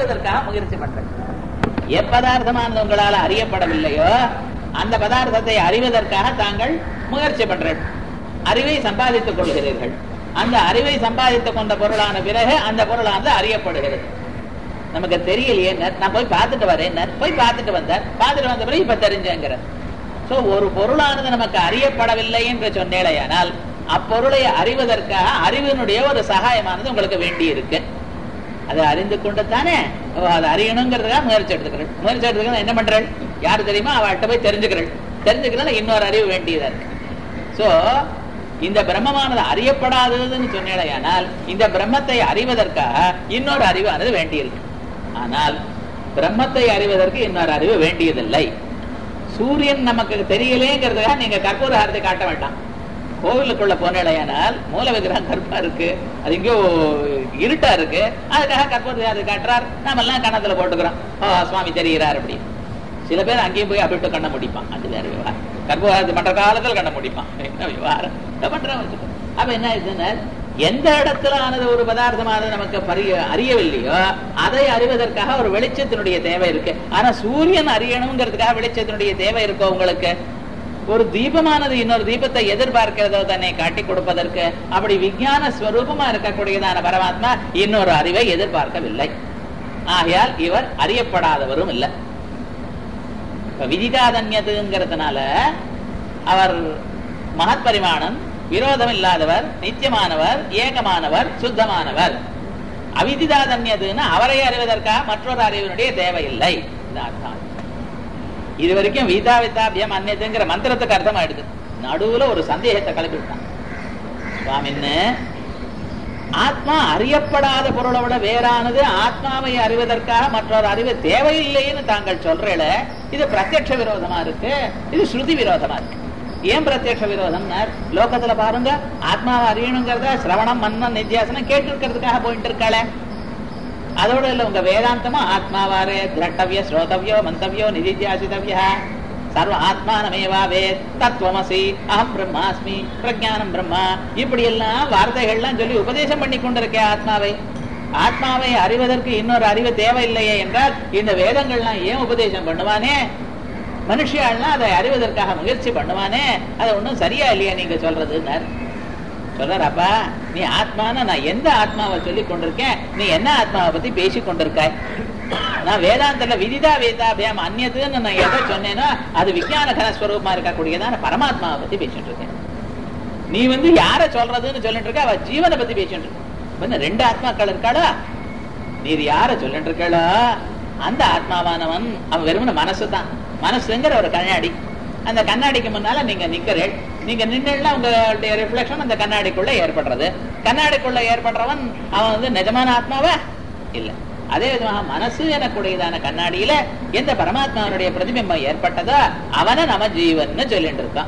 அறிவதற்காக முயற்சி பண்றது எப்பதார்த்தமானது உங்களால் அறியப்படவில்லையோ அந்த பதார்த்தத்தை அறிவதற்காக தாங்கள் முயற்சி பண்றீர்கள் அறிவை சம்பாதித்துக் கொள்கிறீர்கள் அந்த அறிவை சம்பாதித்துக் கொண்ட பொருளான பிறகு அந்த பொருளானது அறியப்படுகிறது நமக்கு தெரியலையே நான் போய் பார்த்துட்டு வரேன் போய் பார்த்துட்டு வந்தார் பார்த்துட்டு வந்த பிறகு இப்ப தெரிஞ்சேங்கிற சோ ஒரு பொருளானது நமக்கு அறியப்படவில்லை என்று சொன்னேடையானால் அப்பொருளை அறிவதற்காக அறிவினுடைய ஒரு சகாயமானது உங்களுக்கு வேண்டி இருக்கு அதை அறிந்து கொண்டு தானே அதை அறியணுங்கிறதுக்காக முயற்சி எடுத்துக்கிறேன் முயற்சி எடுத்துக்க என்ன பண்றேன் யாரு தெரியுமா அவள்கிட்ட போய் தெரிஞ்சுக்கிறேன் தெரிஞ்சுக்கிறதுல இன்னொரு அறிவு வேண்டியதா இருக்கு சோ இந்த பிரம்மமானது அறியப்படாததுன்னு சொன்னேடையானால் இந்த பிரம்மத்தை அறிவதற்காக இன்னொரு அறிவானது வேண்டியிருக்கு ஆனால் பிரம்மத்தை அறிவதற்கு இன்னொரு அறிவு வேண்டியதில்லை சூரியன் நமக்கு தெரியலேங்கிறதுக்காக நீங்க கற்பூரஹாரத்தை காட்ட வேண்டாம் கோவிலுக்குள்ள போனேடையானால் மூல விக்கிரகம் கருப்பா இருக்கு அது எங்கேயோ இருட்டா இருக்கு அதுக்காக கற்பூரஹாரத்தை காட்டுறார் நாம எல்லாம் கணத்துல போட்டுக்கிறோம் ஓ சுவாமி தெரிகிறார் அப்படி சில பேர் அங்கேயும் போய் அப்படி கண்ண முடிப்பான் அது வேற விவகாரம் கர்ப்பகாலத்து மற்ற காலத்துல கண்ண முடிப்பான் என்ன விவகாரம் பண்றான் வச்சுக்கோ அப்ப என்ன ஆயிடுச்சுன்னா எந்த இடத்துல ஆனது ஒரு பதார்த்தமானது நமக்கு பரிய அறியவில்லையோ அதை அறிவதற்காக ஒரு வெளிச்சத்தினுடைய தேவை இருக்கு ஆனா சூரியன் அறியணுங்கிறதுக்காக வெளிச்சத்தினுடைய தேவை இருக்கோ உங்களுக்கு ஒரு தீபமானது இன்னொரு தீபத்தை எதிர்பார்க்கிறதோ தன்னை காட்டி கொடுப்பதற்கு அப்படி விஞ்ஞான ஸ்வரூபமா இருக்கக்கூடியதான பரமாத்மா இன்னொரு அறிவை எதிர்பார்க்கவில்லை ஆகையால் இவர் அறியப்படாதவரும் இல்லை விதிதாதன்யதுங்கிறதுனால அவர் மகத் பரிமாணம் விரோதம் இல்லாதவர் நித்தியமானவர் ஏகமானவர் சுத்தமானவர் அவிதிதாதன்யதுன்னு அவரை அறிவதற்காக மற்றொரு அறிவினுடைய தேவையில்லை இந்த அர்த்தம் இது வரைக்கும் வீதா வித்தாபியம் அந்நியத்துங்கிற மந்திரத்துக்கு அர்த்தம் ஆயிடுது நடுவுல ஒரு சந்தேகத்தை கிளப்பி விட்டான் சுவாமின்னு ஆத்மா அறியப்படாத பொருளை விட வேறானது ஆத்மாவை அறிவதற்காக மற்றொரு அறிவு தேவையில்லைன்னு தாங்கள் சொல்றேல இது பிரத்யட்ச விரோதமா இருக்கு இது ஸ்ருதி விரோதமா இருக்கு ஏன் பிரத்யட்ச விரோதம் லோகத்துல பாருங்க ஆத்மாவை அறியணுங்கிறத சிரவணம் மன்னம் நித்தியாசனம் கேட்டு இருக்கிறதுக்காக போயிட்டு இருக்காளே அதோட இல்ல உங்க வேதாந்தமா ஆத்மாவாரே திரட்டவிய ஸ்ரோதவியோ மந்தவியோ நிதித்தியாசிதவிய சர்வ ஆத்மானமேவா வேத் தத்துவமசி அகம் பிரம்மாஸ்மி பிரஜானம் பிரம்மா இப்படி எல்லாம் வார்த்தைகள்லாம் சொல்லி உபதேசம் பண்ணி கொண்டிருக்கேன் ஆத்மாவை ஆத்மாவை அறிவதற்கு இன்னொரு அறிவு தேவையில்லையே என்றால் இந்த வேதங்கள்லாம் ஏன் உபதேசம் பண்ணுவானே மனுஷியாள்லாம் அதை அறிவதற்காக முயற்சி பண்ணுவானே அது ஒன்றும் சரியா இல்லையா நீங்க சொல்றதுன்னாரு சொல்றாப்பா நீ ஆத்மான நான் எந்த ஆத்மாவை சொல்லி கொண்டிருக்கேன் நீ என்ன ஆத்மாவை பத்தி பேசி கொண்டிருக்காய் நான் வேதாந்தத்துல விதிதா வேதாபியாம் அந்நதுன்னு நான் எதை சொன்னேனோ அது விஞ்ஞான கனஸ்வரூபமா இருக்கக்கூடியதான பரமாத்மாவை பத்தி பேசிட்டு இருக்கேன் நீ வந்து யார சொல்றதுன்னு சொல்லிட்டு இருக்க அவ ஜீவனை பத்தி பேசிட்டு இருக்க ரெண்டு ஆத்மாக்கள் இருக்காளா நீர் யார சொல்லிட்டு இருக்காளோ அந்த ஆத்மாவானவன் அவன் வெறுமன மனசு தான் மனசுங்கிற ஒரு கண்ணாடி அந்த கண்ணாடிக்கு முன்னால நீங்க நிக்கிறீள் நீங்க நின்னா உங்களுடைய ரிஃப்ளெக்ஷன் அந்த கண்ணாடிக்குள்ள ஏற்படுறது கண்ணாடிக்குள்ள ஏற்படுறவன் அவன் வந்து நிஜமான ஆத்மாவா இல்ல அதே விதமாக மனசு எனக்கூடியதான கண்ணாடியில எந்த பரமாத்மாவனுடைய பிரதிபிம்பம் ஏற்பட்டதோ அவனை நம்ம ஜீவன் சொல்லிட்டு இருக்கான்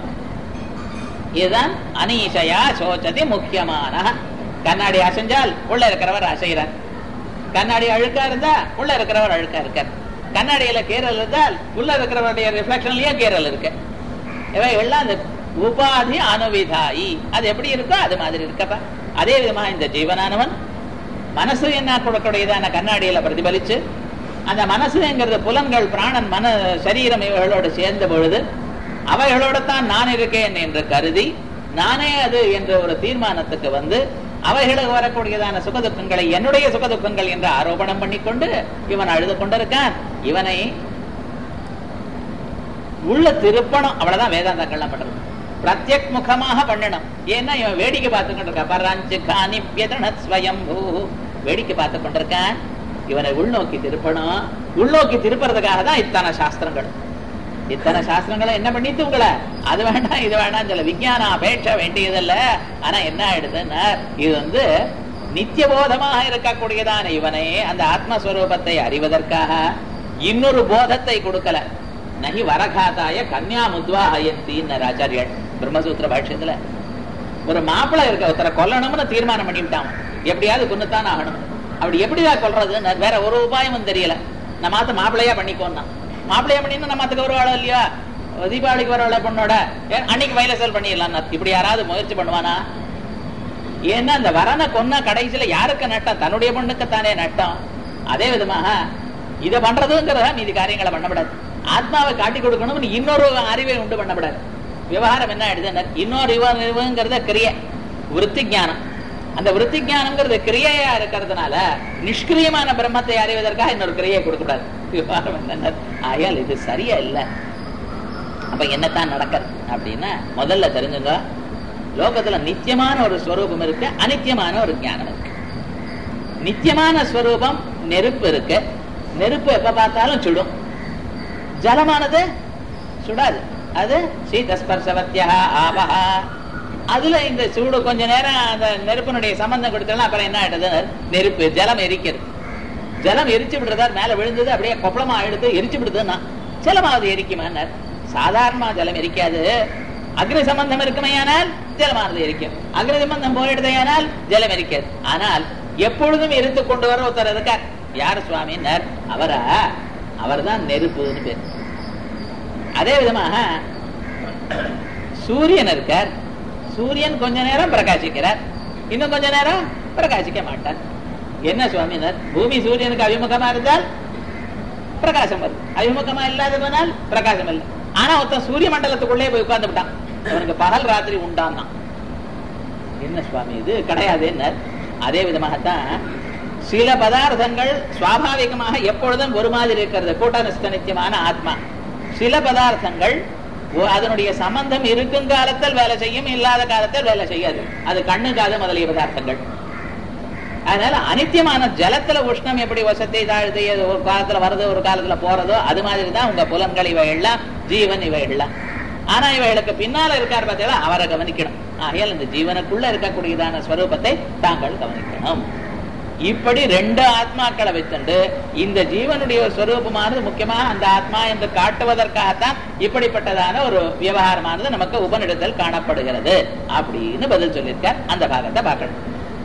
இதுதான் அனீஷயா சோச்சதி முக்கியமான கண்ணாடி அசைஞ்சால் உள்ள இருக்கிறவர் அசைகிறார் கண்ணாடி அழுக்கா இருந்தா உள்ள இருக்கிறவர் அழுக்கா இருக்கார் கண்ணாடியில கீரல் இருந்தால் உள்ள இருக்கிறவருடைய ரிஃப்ளெக்ஷன்லயே கீரல் இருக்கு இவைகள்லாம் அந்த உபாதி அனுவிதாயி அது எப்படி இருக்கோ அது மாதிரி இருக்கப்ப அதே விதமா இந்த ஜீவனானவன் மனசு என்ன கொடுக்கக்கூடியதான கண்ணாடியில பிரதிபலிச்சு அந்த மனசுங்கிறது புலன்கள் பிராணன் மன சரீரம் இவைகளோடு சேர்ந்த பொழுது அவைகளோட தான் நான் இருக்கேன் என்று கருதி நானே அது என்ற ஒரு தீர்மானத்துக்கு வந்து அவைகளுக்கு வரக்கூடியதான சுகதுக்கங்களை என்னுடைய சுகதுக்கங்கள் என்று ஆரோபணம் பண்ணிக்கொண்டு இவன் அழுது கொண்டிருக்கான் இவனை உள்ள திருப்பணம் அவ்வளவுதான் வேதாந்தங்கள்லாம் பண்றது பிரத்யக் முகமாக பண்ணணும் ஏன்னா இவன் வேடிக்கை பார்த்து கொண்டிருக்கான் பராஞ்சு காணி ஸ்வயம்பூ வேடிக்கை பார்த்து கொண்டிருக்கான் இவனை உள்நோக்கி திருப்பணும் உள்நோக்கி திருப்புறதுக்காக தான் இத்தனை சாஸ்திரங்கள் இத்தனை சாஸ்திரங்களும் என்ன பண்ணிட்டு உங்களை அது வேண்டாம் இது வேண்டாம் சொல்ல விஞ்ஞானம் அபேட்ச வேண்டியதல்ல ஆனா என்ன ஆயிடுதுன்னா இது வந்து நித்தியபோதமாக இருக்கக்கூடியதான இவனை அந்த ஆத்மஸ்வரூபத்தை அறிவதற்காக இன்னொரு போதத்தை கொடுக்கல நகி வரகாத்தாய கன்யா முத்வாஹயந்தின்னு ஆச்சாரியர் பிரம்மசூத்திர பாஷ்யத்துல ஒரு மாப்பிள்ளை இருக்க ஒருத்தரை கொல்லணும்னு தீர்மானம் பண்ணிவிட்டான் எப்படியாவது கொண்டுத்தான் ஆகணும் அப்படி எப்படிதான் கொல்றது வேற ஒரு உபாயமும் தெரியல நம்ம மாத்த மாப்பிள்ளையா பண்ணிக்கோன்னா மாப்பிள்ளையா பண்ணினா நம்ம அதுக்கு வருவாளோ இல்லையா தீபாவளிக்கு வரவாள பொண்ணோட அன்னைக்கு வைலசல் பண்ணிடலாம் இப்படி யாராவது முயற்சி பண்ணுவானா ஏன்னா அந்த வரனை கொன்னா கடைசியில யாருக்கு நட்டம் தன்னுடைய பொண்ணுக்கு தானே நட்டம் அதே விதமாக இதை பண்றதுங்கிறத மீதி காரியங்களை பண்ணப்படாது ஆத்மாவை காட்டி கொடுக்கணும்னு இன்னொரு அறிவை உண்டு பண்ணப்படாது விவகாரம் என்ன ஆயிடுது இன்னொரு இவங்கிறத கிரிய விருத்தி ஞானம் அந்த விருத்தி ஞானம்ங்கிறது கிரியையா இருக்கிறதுனால நிஷ்கிரியமான பிரம்மத்தை அறிவதற்காக இன்னொரு கிரியை கொடுக்கக்கூடாது விவகாரம் என்ன ஆயால் இது சரியா இல்லை அப்ப என்னத்தான் நடக்கிறது அப்படின்னா முதல்ல தெரிஞ்சுங்க லோகத்துல நித்தியமான ஒரு ஸ்வரூபம் இருக்கு அனித்தியமான ஒரு ஞானம் இருக்கு நித்தியமான ஸ்வரூபம் நெருப்பு இருக்கு நெருப்பு எப்ப பார்த்தாலும் சுடும் ஜலமானது சுடாது அது சீதஸ்பர்சவத்தியா ஆபஹா அதுல இந்த சூடு கொஞ்ச நேரம் அந்த நெருப்பினுடைய சம்பந்தம் கொடுத்தோம்னா அப்புறம் என்ன ஆயிடுது நெருப்பு ஜலம் எரிக்கிறது ஜலம் எரிச்சு விடுறதா மேல விழுந்தது அப்படியே கொப்பளமா எடுத்து எரிச்சு விடுதுன்னா ஜலமாவது எரிக்குமா சாதாரணமா ஜலம் எரிக்காது அக்னி சம்பந்தம் இருக்குமையானால் ஜலமானது எரிக்கும் அக்னி சம்பந்தம் போயிடுதையானால் ஜலம் எரிக்காது ஆனால் எப்பொழுதும் எரித்து கொண்டு வர ஒருத்தர் இருக்கார் யார் சுவாமினர் அவரா அவர்தான் நெருப்புன்னு பேர் அதே விதமாக சூரியன் இருக்கார் சூரியன் கொஞ்ச நேரம் பிரகாசிக்கிறார் இன்னும் கொஞ்ச நேரம் பிரகாசிக்க மாட்டார் என்ன சுவாமினர் பூமி சூரியனுக்கு அபிமுகமா இருந்தால் பிரகாசம் வருது அபிமுகமா இல்லாத போனால் பிரகாசம் இல்லை ஆனா ஒருத்தன் சூரிய மண்டலத்துக்குள்ளே போய் உட்கார்ந்து விட்டான் அவனுக்கு பகல் ராத்திரி உண்டான் என்ன சுவாமி இது கிடையாது என்ன அதே விதமாகத்தான் சில பதார்த்தங்கள் சுவாபாவிகமாக எப்பொழுதும் ஒரு மாதிரி இருக்கிறது கூட்டநிஷ்ட நித்தியமான ஆத்மா சில பதார்த்தங்கள் அதனுடைய சம்பந்தம் இருக்கும் காலத்தில் வேலை செய்யும் இல்லாத காலத்தில் வேலை செய்யாது அது கண்ணு காது முதலிய பதார்த்தங்கள் அதனால அனித்தியமான ஜலத்துல உஷ்ணம் எப்படி வசத்தை தாழ்த்து ஒரு காலத்துல வருது ஒரு காலத்துல போறதோ அது மாதிரி தான் உங்க புலன்கள் இவைகள்லாம் ஜீவன் இவைகள்லாம் ஆனா இவைகளுக்கு பின்னால இருக்கார் பார்த்தீங்களா அவரை கவனிக்கணும் ஆகையால் இந்த ஜீவனுக்குள்ள இருக்கக்கூடியதான ஸ்வரூபத்தை தாங்கள் கவனிக்கணும் இப்படி ரெண்டு ஆத்மாக்களை வைத்துண்டு இந்த ஜீவனுடைய ஸ்வரூபமானது முக்கியமாக அந்த ஆத்மா என்று காட்டுவதற்காகத்தான் இப்படிப்பட்டதான ஒரு விவகாரமானது நமக்கு உபநிடத்தில் காணப்படுகிறது அப்படின்னு பதில் சொல்லியிருக்கார் அந்த பாகத்தை பார்க்கணும்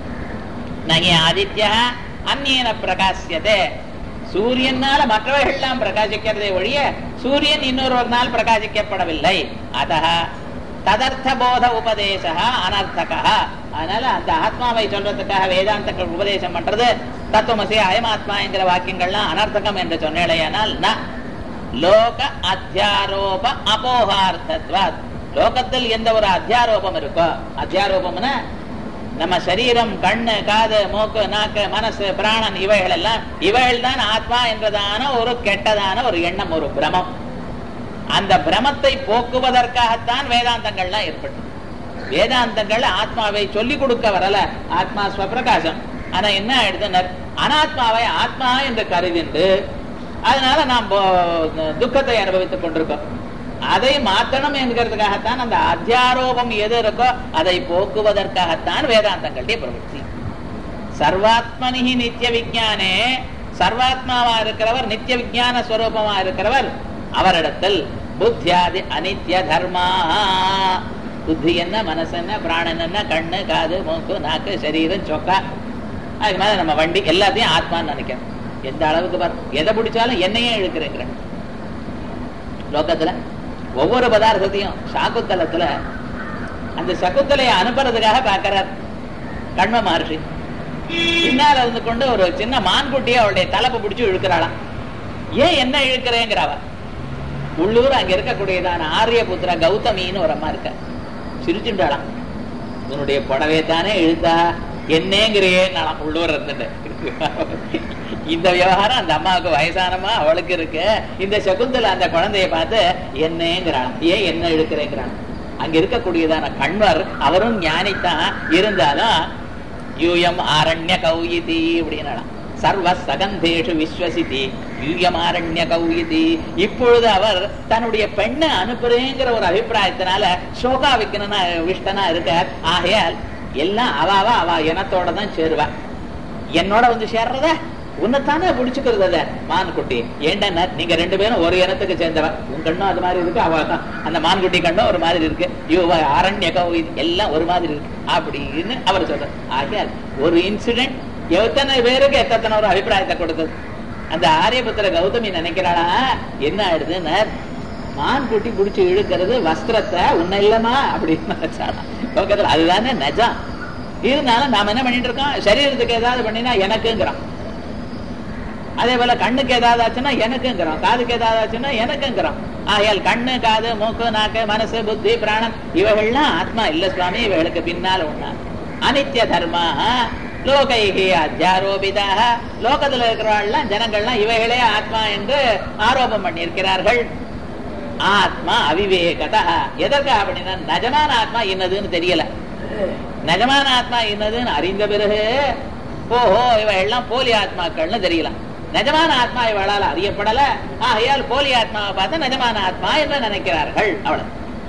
நகி ஆதித்யா அந்நியன பிரகாசியதே சூரியனால மற்றவர்கள் எல்லாம் பிரகாசிக்கிறதே ஒழிய சூரியன் இன்னொரு நாள் பிரகாசிக்கப்படவில்லை அத ததர்த்த போத உபதேச அனர்த்தகா அதனால அந்த ஆத்மாவை சொல்றதுக்காக வேதாந்தங்கள் உபதேசம் பண்றது தத்துவமசி அயமாத்மா என்கிற வாக்கியங்கள்லாம் அனர்த்தகம் என்று சொன்னேடையானால் ந லோக அத்தியாரோப அபோகார்த்தத்வாத் லோகத்தில் எந்த ஒரு அத்தியாரோபம் இருக்கோ அத்தியாரோபம்னா நம்ம சரீரம் கண்ணு காது மூக்கு நாக்கு மனசு பிராணன் இவைகள் எல்லாம் இவைகள் தான் ஆத்மா என்றதான ஒரு கெட்டதான ஒரு எண்ணம் ஒரு பிரமம் அந்த பிரமத்தை போக்குவதற்காகத்தான் வேதாந்தங்கள்லாம் ஏற்பட்டது வேதாந்தங்கள் ஆத்மாவை சொல்லிக் கொடுக்க வரல ஆத்மா ஸ்வப்பிரகாசம் ஆனா என்ன ஆயிடுதுனர் அனாத்மாவை ஆத்மா என்று கருதிண்டு அதனால நாம் துக்கத்தை அனுபவித்துக் கொண்டிருக்கோம் அதை மாத்தணும் என்கிறதுக்காகத்தான் அந்த அத்தியாரோபம் எது இருக்கோ அதை போக்குவதற்காகத்தான் வேதாந்தங்களுடைய பிரவൃத்தி சர்வாத்மனிகி நித்திய விஜானே சர்வாத்மாவா இருக்கிறவர் நித்திய விஜான ஸ்வரூபமா இருக்கிறவர் அவரிடத்தில் புத்தியாதி அனித்ய தர்மா புத்தி என்ன மனசு என்ன பிராணன் என்ன கண்ணு காது மூக்கு நாக்கு சரீரம் சொக்கா அது மாதிரி நம்ம வண்டி எல்லாத்தையும் ஆத்மான்னு நினைக்கிறோம் எந்த அளவுக்கு பார் எதை பிடிச்சாலும் என்னையே இழுக்கிறேங்கிற லோகத்துல ஒவ்வொரு பதார்த்தத்தையும் சாக்குத்தலத்துல அந்த சகுத்தலையை அனுப்புறதுக்காக பாக்கிறார் கண்ம மகர்ஷி பின்னால இருந்து கொண்டு ஒரு சின்ன மான்குட்டியை அவளுடைய தலைப்பு பிடிச்சு இழுக்கிறாளாம் ஏன் என்ன இழுக்கிறேங்கிறவ உள்ளூர் அங்க இருக்கக்கூடியதான ஆரியபுத்திர கௌதமின்னு ஒரு அம்மா இருக்க சிரிச்சுட்டாளாம் உன்னுடைய புடவை தானே இழுத்தா என்னங்கிறேன்னாலாம் உள்ளூர் இருந்துட்டு இந்த விவகாரம் அந்த அம்மாவுக்கு வயசானமா அவளுக்கு இருக்கு இந்த சகுந்தல அந்த குழந்தைய பார்த்து என்னங்கிறான் ஏன் என்ன இழுக்கிறேங்கிறான் அங்க இருக்கக்கூடியதான கண்வர் அவரும் ஞானித்தான் இருந்தாலும் யூயம் ஆரண்ய கௌயிதி அப்படின்னாலாம் சர்வ சகந்தேஷு விஸ்வசிதி யூயம் ஆரண்ய கௌயிதி இப்பொழுது அவர் தன்னுடைய பெண்ணை அனுப்புறேங்கிற ஒரு அபிப்பிராயத்தினால சோகா விக்கனா விஷ்டனா இருக்கார் ஆகையால் எல்லாம் அவாவா அவ இனத்தோட தான் சேருவா என்னோட வந்து சேர்றத உன்னைத்தானே பிடிச்சுக்கிறது அத மான்குட்டி ஏண்டா நீங்க ரெண்டு பேரும் ஒரு இனத்துக்கு சேர்ந்தவன் உன் கண்ணும் அது மாதிரி இருக்கு அவ அந்த மான்குட்டி கண்ணும் ஒரு மாதிரி இருக்கு யுவ அரண்ய கௌதி எல்லாம் ஒரு மாதிரி இருக்கு அப்படின்னு அவர் சொல்றார் ஆகையால் ஒரு இன்சிடென்ட் எத்தனை பேருக்கு எத்தனை ஒரு அபிப்பிராயத்தை கொடுத்தது அந்த ஆரியபுத்திர கௌதமி நினைக்கிறாளா என்ன ஆயிடுதுன்னு மான் குட்டி பிடிச்சி இழுக்கிறது வஸ்திரத்தை உன்னை இல்லமா அப்படின்னு நினைச்சாலாம் லோகத்துல அதுதானே நஜம் இருந்தாலும் நாம என்ன பண்ணிட்டு இருக்கோம் சரீரத்துக்கு ஏதாவது பண்ணினா எனக்குங்கிறான் அதே போல கண்ணுக்கு ஏதாவது ஆச்சுன்னா எனக்குங்கிறோம் காதுக்கு ஏதாவது ஆச்சுன்னா எனக்குங்கிறோம் ஆகையால் கண்ணு காது மூக்கு நாக்கு மனசு புத்தி பிராணன் இவைகள்லாம் ஆத்மா இல்ல சுவாமி இவைகளுக்கு பின்னால் உண்டா அனித்ய தர்மா லோகைகி அத்தியாரோபிதாக லோகத்துல இருக்கிறவாள்லாம் ஜனங்கள்லாம் இவைகளே ஆத்மா என்று ஆரோபம் பண்ணியிருக்கிறார்கள் ஆத்மா அவிவேகதா எதற்காக அப்படின்னா நஜமான ஆத்மா என்னதுன்னு தெரியல நஜமான ஆத்மா என்னதுன்னு அறிந்த பிறகு ஓஹோ இவ எல்லாம் போலி ஆத்மாக்கள்னு தெரியல நிஜமான ஆத்மா இவளால் அறியப்படல ஆகையால் போலி ஆத்மாவை பார்த்து நிஜமான ஆத்மா என்று நினைக்கிறார்கள் அவ்வளவு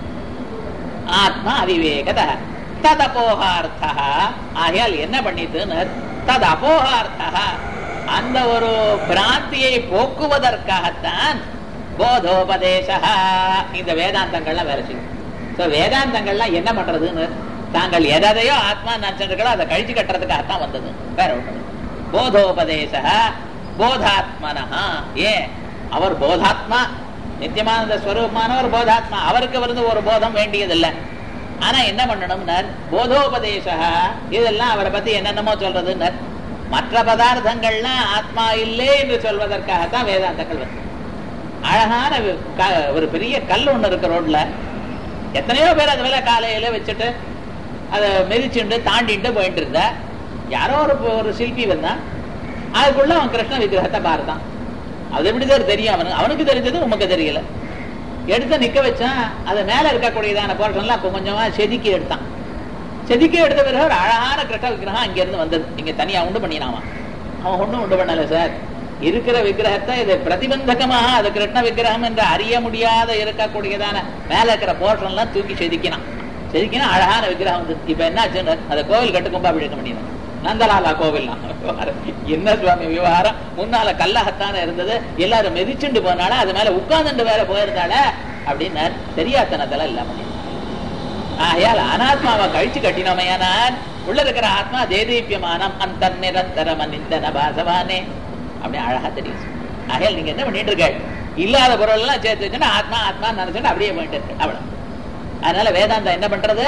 ஆத்மா அவிவேகத தத் அபோகார்த்தா ஆகையால் என்ன பண்ணிட்டுன்னு தத் அபோகார்த்தா அந்த ஒரு பிராந்தியை போக்குவதற்காகத்தான் போதோபதேச இந்த வேதாந்தங்கள்லாம் வேலை செய்யும் So, வேதாந்தங்கள்லாம் என்ன பண்றதுன்னு தாங்கள் எதையோ ஆத்மா நினைச்சிருக்கோ அதை கழிச்சு கட்டுறதுக்காகத்தான் வந்தது வேற ஒண்ணு போதோபதேச போதாத்மனஹா ஏன் அவர் போதாத்மா நித்தியமானந்த ஸ்வரூபமானவர் போதாத்மா அவருக்கு வந்து ஒரு போதம் வேண்டியதில்லை ஆனா என்ன பண்ணணும்னார் போதோபதேச இதெல்லாம் அவரை பத்தி என்னென்னமோ சொல்றதுன்னார் மற்ற பதார்த்தங்கள்லாம் ஆத்மா இல்லை என்று சொல்வதற்காகத்தான் வேதாந்தங்கள் வருது அழகான வி- க- ஒரு பெரிய கல் ஒண்ணு இருக்கு ரோட்ல எத்தனையோ பேர் அது மேல காலையில வச்சுட்டு அதை மிதிச்சுண்டு தாண்டிட்டு போயிட்டு இருந்தா யாரோ ஒரு ஒரு சிற்பி வந்தான் அதுக்குள்ள அவன் கிருஷ்ண விக்கிரகத்தை பார்த்தான் அது எப்படி சார் தெரியும் அவனுக்கு அவனுக்கு தெரிஞ்சது உமக்கு தெரியல எடுத்து நிக்க வச்சான் அது மேல இருக்கக்கூடியதான போர்ஷன்லாம் அப்ப கொஞ்சமா செதுக்கி எடுத்தான் செதுக்கி எடுத்த பிறகு ஒரு அழகான கிருஷ்ண விக்கிரகம் அங்க இருந்து வந்தது இங்க தனியா உண்டு பண்ணினாமா அவன் ஒண்ணும் உண்டு பண்ணல சார் இருக்கிற விக்கிரகத்தை இது பிரதிபந்தகமாக அது கிருஷ்ண விக்கிரகம் என்று அறிய முடியாத இருக்கக்கூடியதான மேல இருக்கிற போர்ஷன்லாம் தூக்கி செதுக்கினான் செதுக்கினா அழகான விக்கிரகம் வந்து இப்ப என்ன ஆச்சுன்னு அதை கோவில் கட்டு கும்பாபிஷேகம் பண்ணினான் நந்தலாலா கோவில் என்ன சுவாமி விவகாரம் முன்னால கல்லாகத்தானே இருந்தது எல்லாரும் மிதிச்சுண்டு போனால அது மேல உட்கார்ந்துட்டு வேற போயிருந்தால அப்படின்னு தெரியாதனத்தெல்லாம் இல்லாம பண்ணினான். ஆகையால் அனாத்மாவை கழிச்சு கட்டினோமையானால் உள்ள இருக்கிற ஆத்மா தேதீபியமானம் அந்த நிரந்தரம் நிந்தன பாசவானே அப்படி அழகா தெரியும் ஆகையால் நீங்க என்ன பண்ணிட்டு இருக்க இல்லாத பொருள் எல்லாம் சேர்த்து வச்சுன்னா ஆத்மா ஆத்மா நினைச்சுட்டு அப்படியே போயிட்டு இருக்கு அவ்வளவு அதனால வேதாந்தம் என்ன பண்றது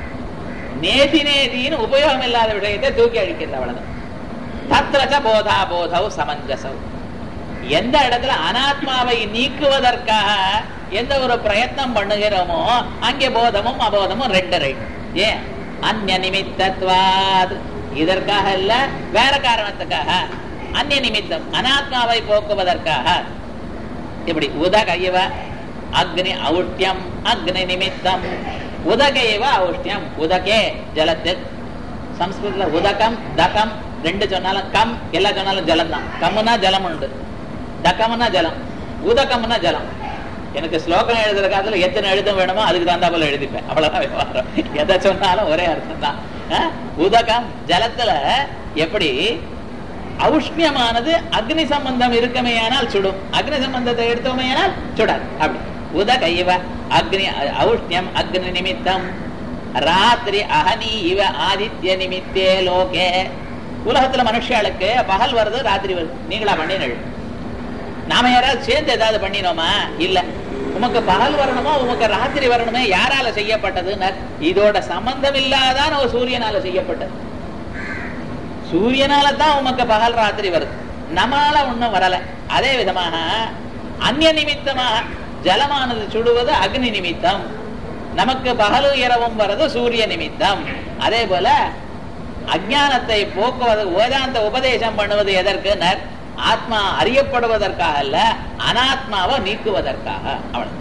நேதி நேதின்னு உபயோகம் இல்லாத விஷயத்தை தூக்கி அழிக்கிறது அவ்வளவுதான் தத்ரச்ச போதா போதவ் சமஞ்சசவ் எந்த இடத்துல அனாத்மாவை நீக்குவதற்காக எந்த ஒரு பிரயத்னம் பண்ணுகிறோமோ அங்கே போதமும் அபோதமும் ரெண்டு ரைட் ஏன் அந்நிய நிமித்தத்வாத் இதற்காக இல்ல வேற காரணத்துக்காக அந்நிய நிமித்தம் அனாத்மாவை போக்குவதற்காக இப்படி உதக இவ அக்னி ஔஷ்டியம் அக்னி நிமித்தம் உதக இவ ஔஷ்டியம் உதகே ஜலத்தில் சம்ஸ்கிருதத்துல உதகம் தகம் ரெண்டு சொன்னாலும் கம் எல்லாம் சொன்னாலும் ஜலம் தான் கம்முனா ஜலம் உண்டு தக்கம்னா ஜலம் உதகம்னா ஜலம் எனக்கு ஸ்லோகம் எழுதுற காலத்துல எத்தனை எழுதம் வேணுமோ அதுக்கு தகுந்தாப்புல எழுதிப்பேன் அவ்வளவுதான் விவகாரம் எதை சொன்னாலும் ஒரே அர்த்தம் தான் அஹ்? உதகம் ஜலத்துல எப்படி ஔஷ்ணியமானது அக்னி சம்பந்தம் இருக்குமேயானால் சுடும் அக்னி சம்பந்தத்தை எடுத்தோமேயானால் சுடாது அப்படி உதக இவ அக்னி ஔஷ்ணியம் அக்னி நிமித்தம் ராத்திரி அகனி இவ ஆதித்ய நிமித்தே லோகே உலகத்துல மனுஷர்களுக்கு பகல் வருது ராத்திரி வருது நீங்களா பண்ணினள் நாம யாராவது சேர்ந்து ஏதாவது பண்ணினோமா இல்ல உமக்கு பகல் வரணுமோ உமக்கு ராத்திரி வரணுமே யாரால செய்யப்பட்டதுன்னு இதோட சம்பந்தம் இல்லாதான் ஒரு சூரியனால செய்யப்பட்டது சூரியனால தான் உமக்கு பகல் ராத்திரி வருது நம்மால ஒண்ணும் வரல அதே விதமாக அந்நிய நிமித்தமாக ஜலமானது சுடுவது அக்னி நிமித்தம் நமக்கு பகலும் இரவும் வர்றது சூரிய நிமித்தம் அதே போல அஜானத்தை போக்குவது வேதாந்த உபதேசம் பண்ணுவது எதற்கு ஆத்மா அறியப்படுவதற்காக அல்ல அனாத்மாவை நீக்குவதற்காக அவள்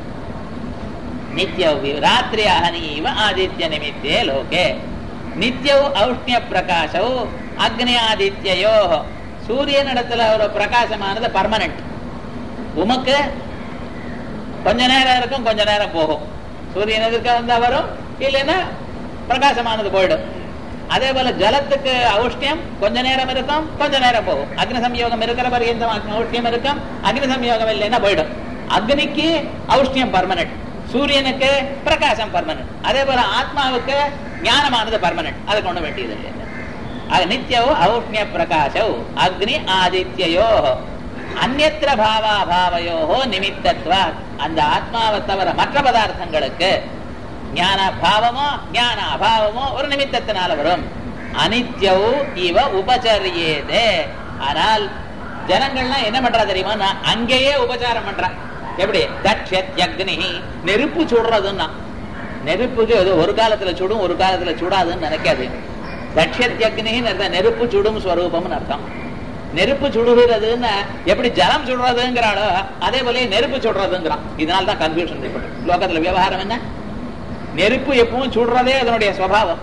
நித்யவ் ராத்திரி அகனீவ ஆதித்ய நிமித்தே லோகே நித்யவ் ஔஷ்ணிய பிரகாசவ் அக்னி ஆதித்யயோ சூரியனிடத்துல ஒரு பிரகாசமானது பர்மனன்ட் உமக்கு கொஞ்ச நேரம் இருக்கும் கொஞ்ச நேரம் போகும் சூரியன் எதிர்க்க வந்தா வரும் இல்லைன்னா பிரகாசமானது போயிடும் அதே போல ஜலத்துக்கு ஔஷ்ணியம் கொஞ்ச நேரம் இருக்கும் கொஞ்ச நேரம் போகும் அக்னி சம்யோகம் இருக்கிற பர்யந்தம் அக்னி ஔஷ்ணியம் இருக்கும் அக்னி சம்யோகம் இல்லைன்னா போயிடும் அக்னிக்கு ஔஷ்ணியம் பர்மனன்ட் சூரியனுக்கு பிரகாசம் பர்மனன்ட் அதே போல ஆத்மாவுக்கு ஞானமானது பர்மனன்ட் அதுக்கு ஒண்ணு வேண்டியது இல்லை அது நித்தியவோ ஔஷ்ணிய பிரகாசவ் அக்னி ஆதித்யயோ அந்நத்திர பாவா பாவையோஹோ நிமித்தத்வா அந்த ஆத்மாவை தவிர மற்ற பதார்த்தங்களுக்கு ஞான பாவமோ ஞான அபாவமோ ஒரு நிமித்தத்தினால வரும் அனித்யவு இவ உபச்சரியேதே ஆனால் ஜனங்கள்லாம் என்ன பண்றா தெரியுமா நான் அங்கேயே உபச்சாரம் பண்றேன் எப்படி தட்சத் அக்னி நெருப்பு சுடுறதுன்னா நெருப்புக்கு ஏதோ ஒரு காலத்துல சுடும் ஒரு காலத்துல சுடாதுன்னு நினைக்காது தட்சத் அக்னின்னு அர்த்தம் நெருப்பு சுடும் ஸ்வரூபம்னு அர்த்தம் நெருப்பு சுடுகிறதுன்னு எப்படி ஜலம் சுடுறதுங்கிறாளோ அதே போல நெருப்பு சுடுறதுங்கிறான் இதனால தான் கன்ஃபியூஷன் ஏற்படும் லோகத்துல விவகாரம் என்ன நெருப்பு எப்பவும் சுடுறதே அதனுடைய சுவாவம்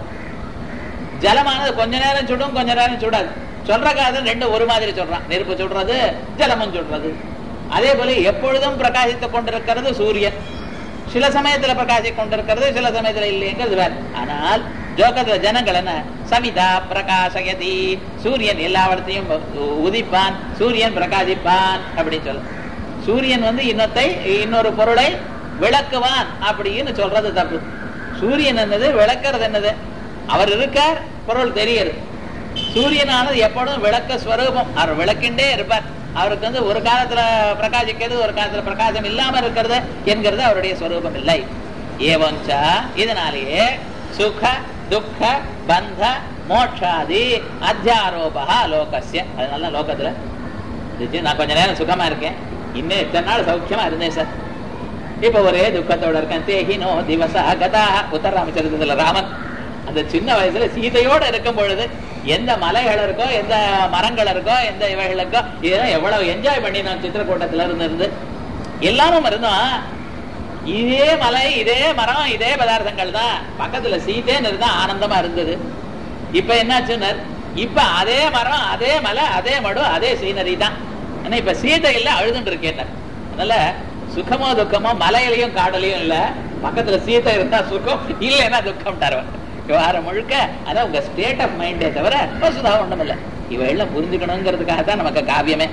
ஜலமானது கொஞ்ச நேரம் சுடும் கொஞ்ச நேரம் சுடாது சொல்ற காதல் ரெண்டு ஒரு மாதிரி சொல்றான் நெருப்பு சுடுறது ஜலமும் சுடுறது அதே போல எப்பொழுதும் பிரகாசித்துக் கொண்டிருக்கிறது சூரியன் சில சமயத்துல பிரகாசிக் கொண்டிருக்கிறது சில சமயத்துல இல்லைங்கிறது வேற ஆனால் ஜோகத்துல ஜனங்கள் என்ன சவிதா பிரகாசயதி சூரியன் எல்லாவற்றையும் உதிப்பான் சூரியன் பிரகாசிப்பான் அப்படின்னு சொல்ல சூரியன் வந்து இன்னத்தை இன்னொரு பொருளை விளக்குவான் அப்படின்னு சொல்றது தப்பு சூரியன் என்னது விளக்குறது என்னது அவர் இருக்கார் பொருள் தெரியுது சூரியனானது எப்பொழுதும் விளக்க ஸ்வரூபம் அவர் விளக்கின்றே இருப்பார் அவருக்கு வந்து ஒரு காலத்துல பிரகாசிக்கிறது ஒரு காலத்துல பிரகாசம் இல்லாம இருக்கிறது என்கிறது அவருடைய ஸ்வரூபம் இல்லை ஏவஞ்ச இதனாலேயே சுக துக்க பந்த மோட்சாதி அத்தியாரோபா லோகசிய அதனால லோகத்துல இருந்துச்சு. நான் கொஞ்ச நேரம் சுகமா இருக்கேன் இன்னும் இத்தனை நாள் சௌக்கியமா இருந்தேன் சார் இப்ப ஒரே துக்கத்தோட இருக்கேன் தேகினோ திவச கதா உத்தர ராமச்சரித்திரத்துல ராமன் அந்த சின்ன வயசுல சீதையோட இருக்கும் பொழுது எந்த மலைகள் இருக்கோ எந்த மரங்கள் இருக்கோ எந்த இவைகள் இருக்கோ இதெல்லாம் எவ்வளவு என்ஜாய் பண்ணி நான் சித்திரக்கூட்டத்துல இருந்து இருந்து எல்லாமும் இருந்தோம் இதே மலை இதே மரம் இதே பதார்த்தங்கள் தான் பக்கத்துல சீதேன்னு இருந்தா ஆனந்தமா இருந்தது இப்ப என்னாச்சுன்னு இப்ப அதே மரம் அதே மலை அதே மடு அதே சீனரி தான் ஆனா இப்ப சீதை இல்ல அழுதுன்னு இருக்கேன் அதனால சுகமோ துக்கமோ மலையிலையும் காடலையும் இல்ல பக்கத்துல சீதை இருந்தா சுகம் இல்லைன்னா துக்கம் தருவன் விவகாரம் முழுக்க அதான் உங்க ஸ்டேட் ஆஃப் மைண்டே தவிர வசுதா ஒண்ணும் இல்ல இவையெல்லாம் புரிஞ்சுக்கணுங்கிறதுக்காக தான் நமக்கு காவியமே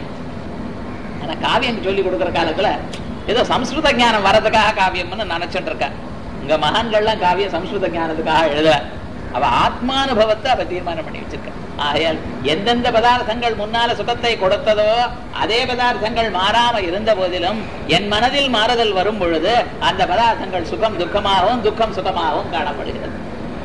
ஆனா காவியம் சொல்லி கொடுக்குற காலத்துல ஏதோ சம்ஸ்கிருத ஞானம் வர்றதுக்காக காவியம்னு நினைச்சுட்டு இருக்கா இங்க மகான்கள்லாம் காவியம் சம்ஸ்கிருத ஞானத்துக்காக எழுதல அவ ஆத்மானுபவத்தை அவ தீர்மானம் பண்ணி வச்சிருக்க ஆகையால் எந்தெந்த பதார்த்தங்கள் முன்னால சுகத்தை கொடுத்ததோ அதே பதார்த்தங்கள் மாறாம இருந்த போதிலும் என் மனதில் மாறுதல் வரும் பொழுது அந்த பதார்த்தங்கள் சுகம் துக்கமாகவும் துக்கம் சுகமாகவும் காணப்படுகிறது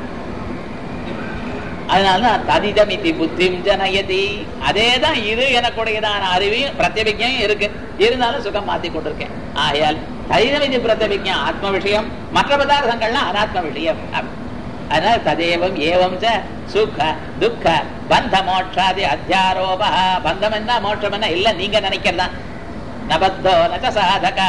அதனாலதான் ததிதமிதி புத்திம் ஜனயதி அதேதான் இது எனக்குடையதான அறிவையும் பிரத்யபிக்கையும் இருக்கு இருந்தாலும் சுகம் மாத்தி கொண்டிருக்கேன் ஆகையால் ததிதமிதி பிரத்யபிக்கம் ஆத்ம விஷயம் மற்ற பதார்த்தங்கள்லாம் அனாத்ம விஷயம் அதனால ததேவம் ஏவம் ச சுக துக்க பந்த மோட்சாதி அத்தியாரோப பந்தம் என்ன மோட்சம் என்ன இல்ல நீங்க நினைக்கிறதா நபத்தோ நச்ச சாதகா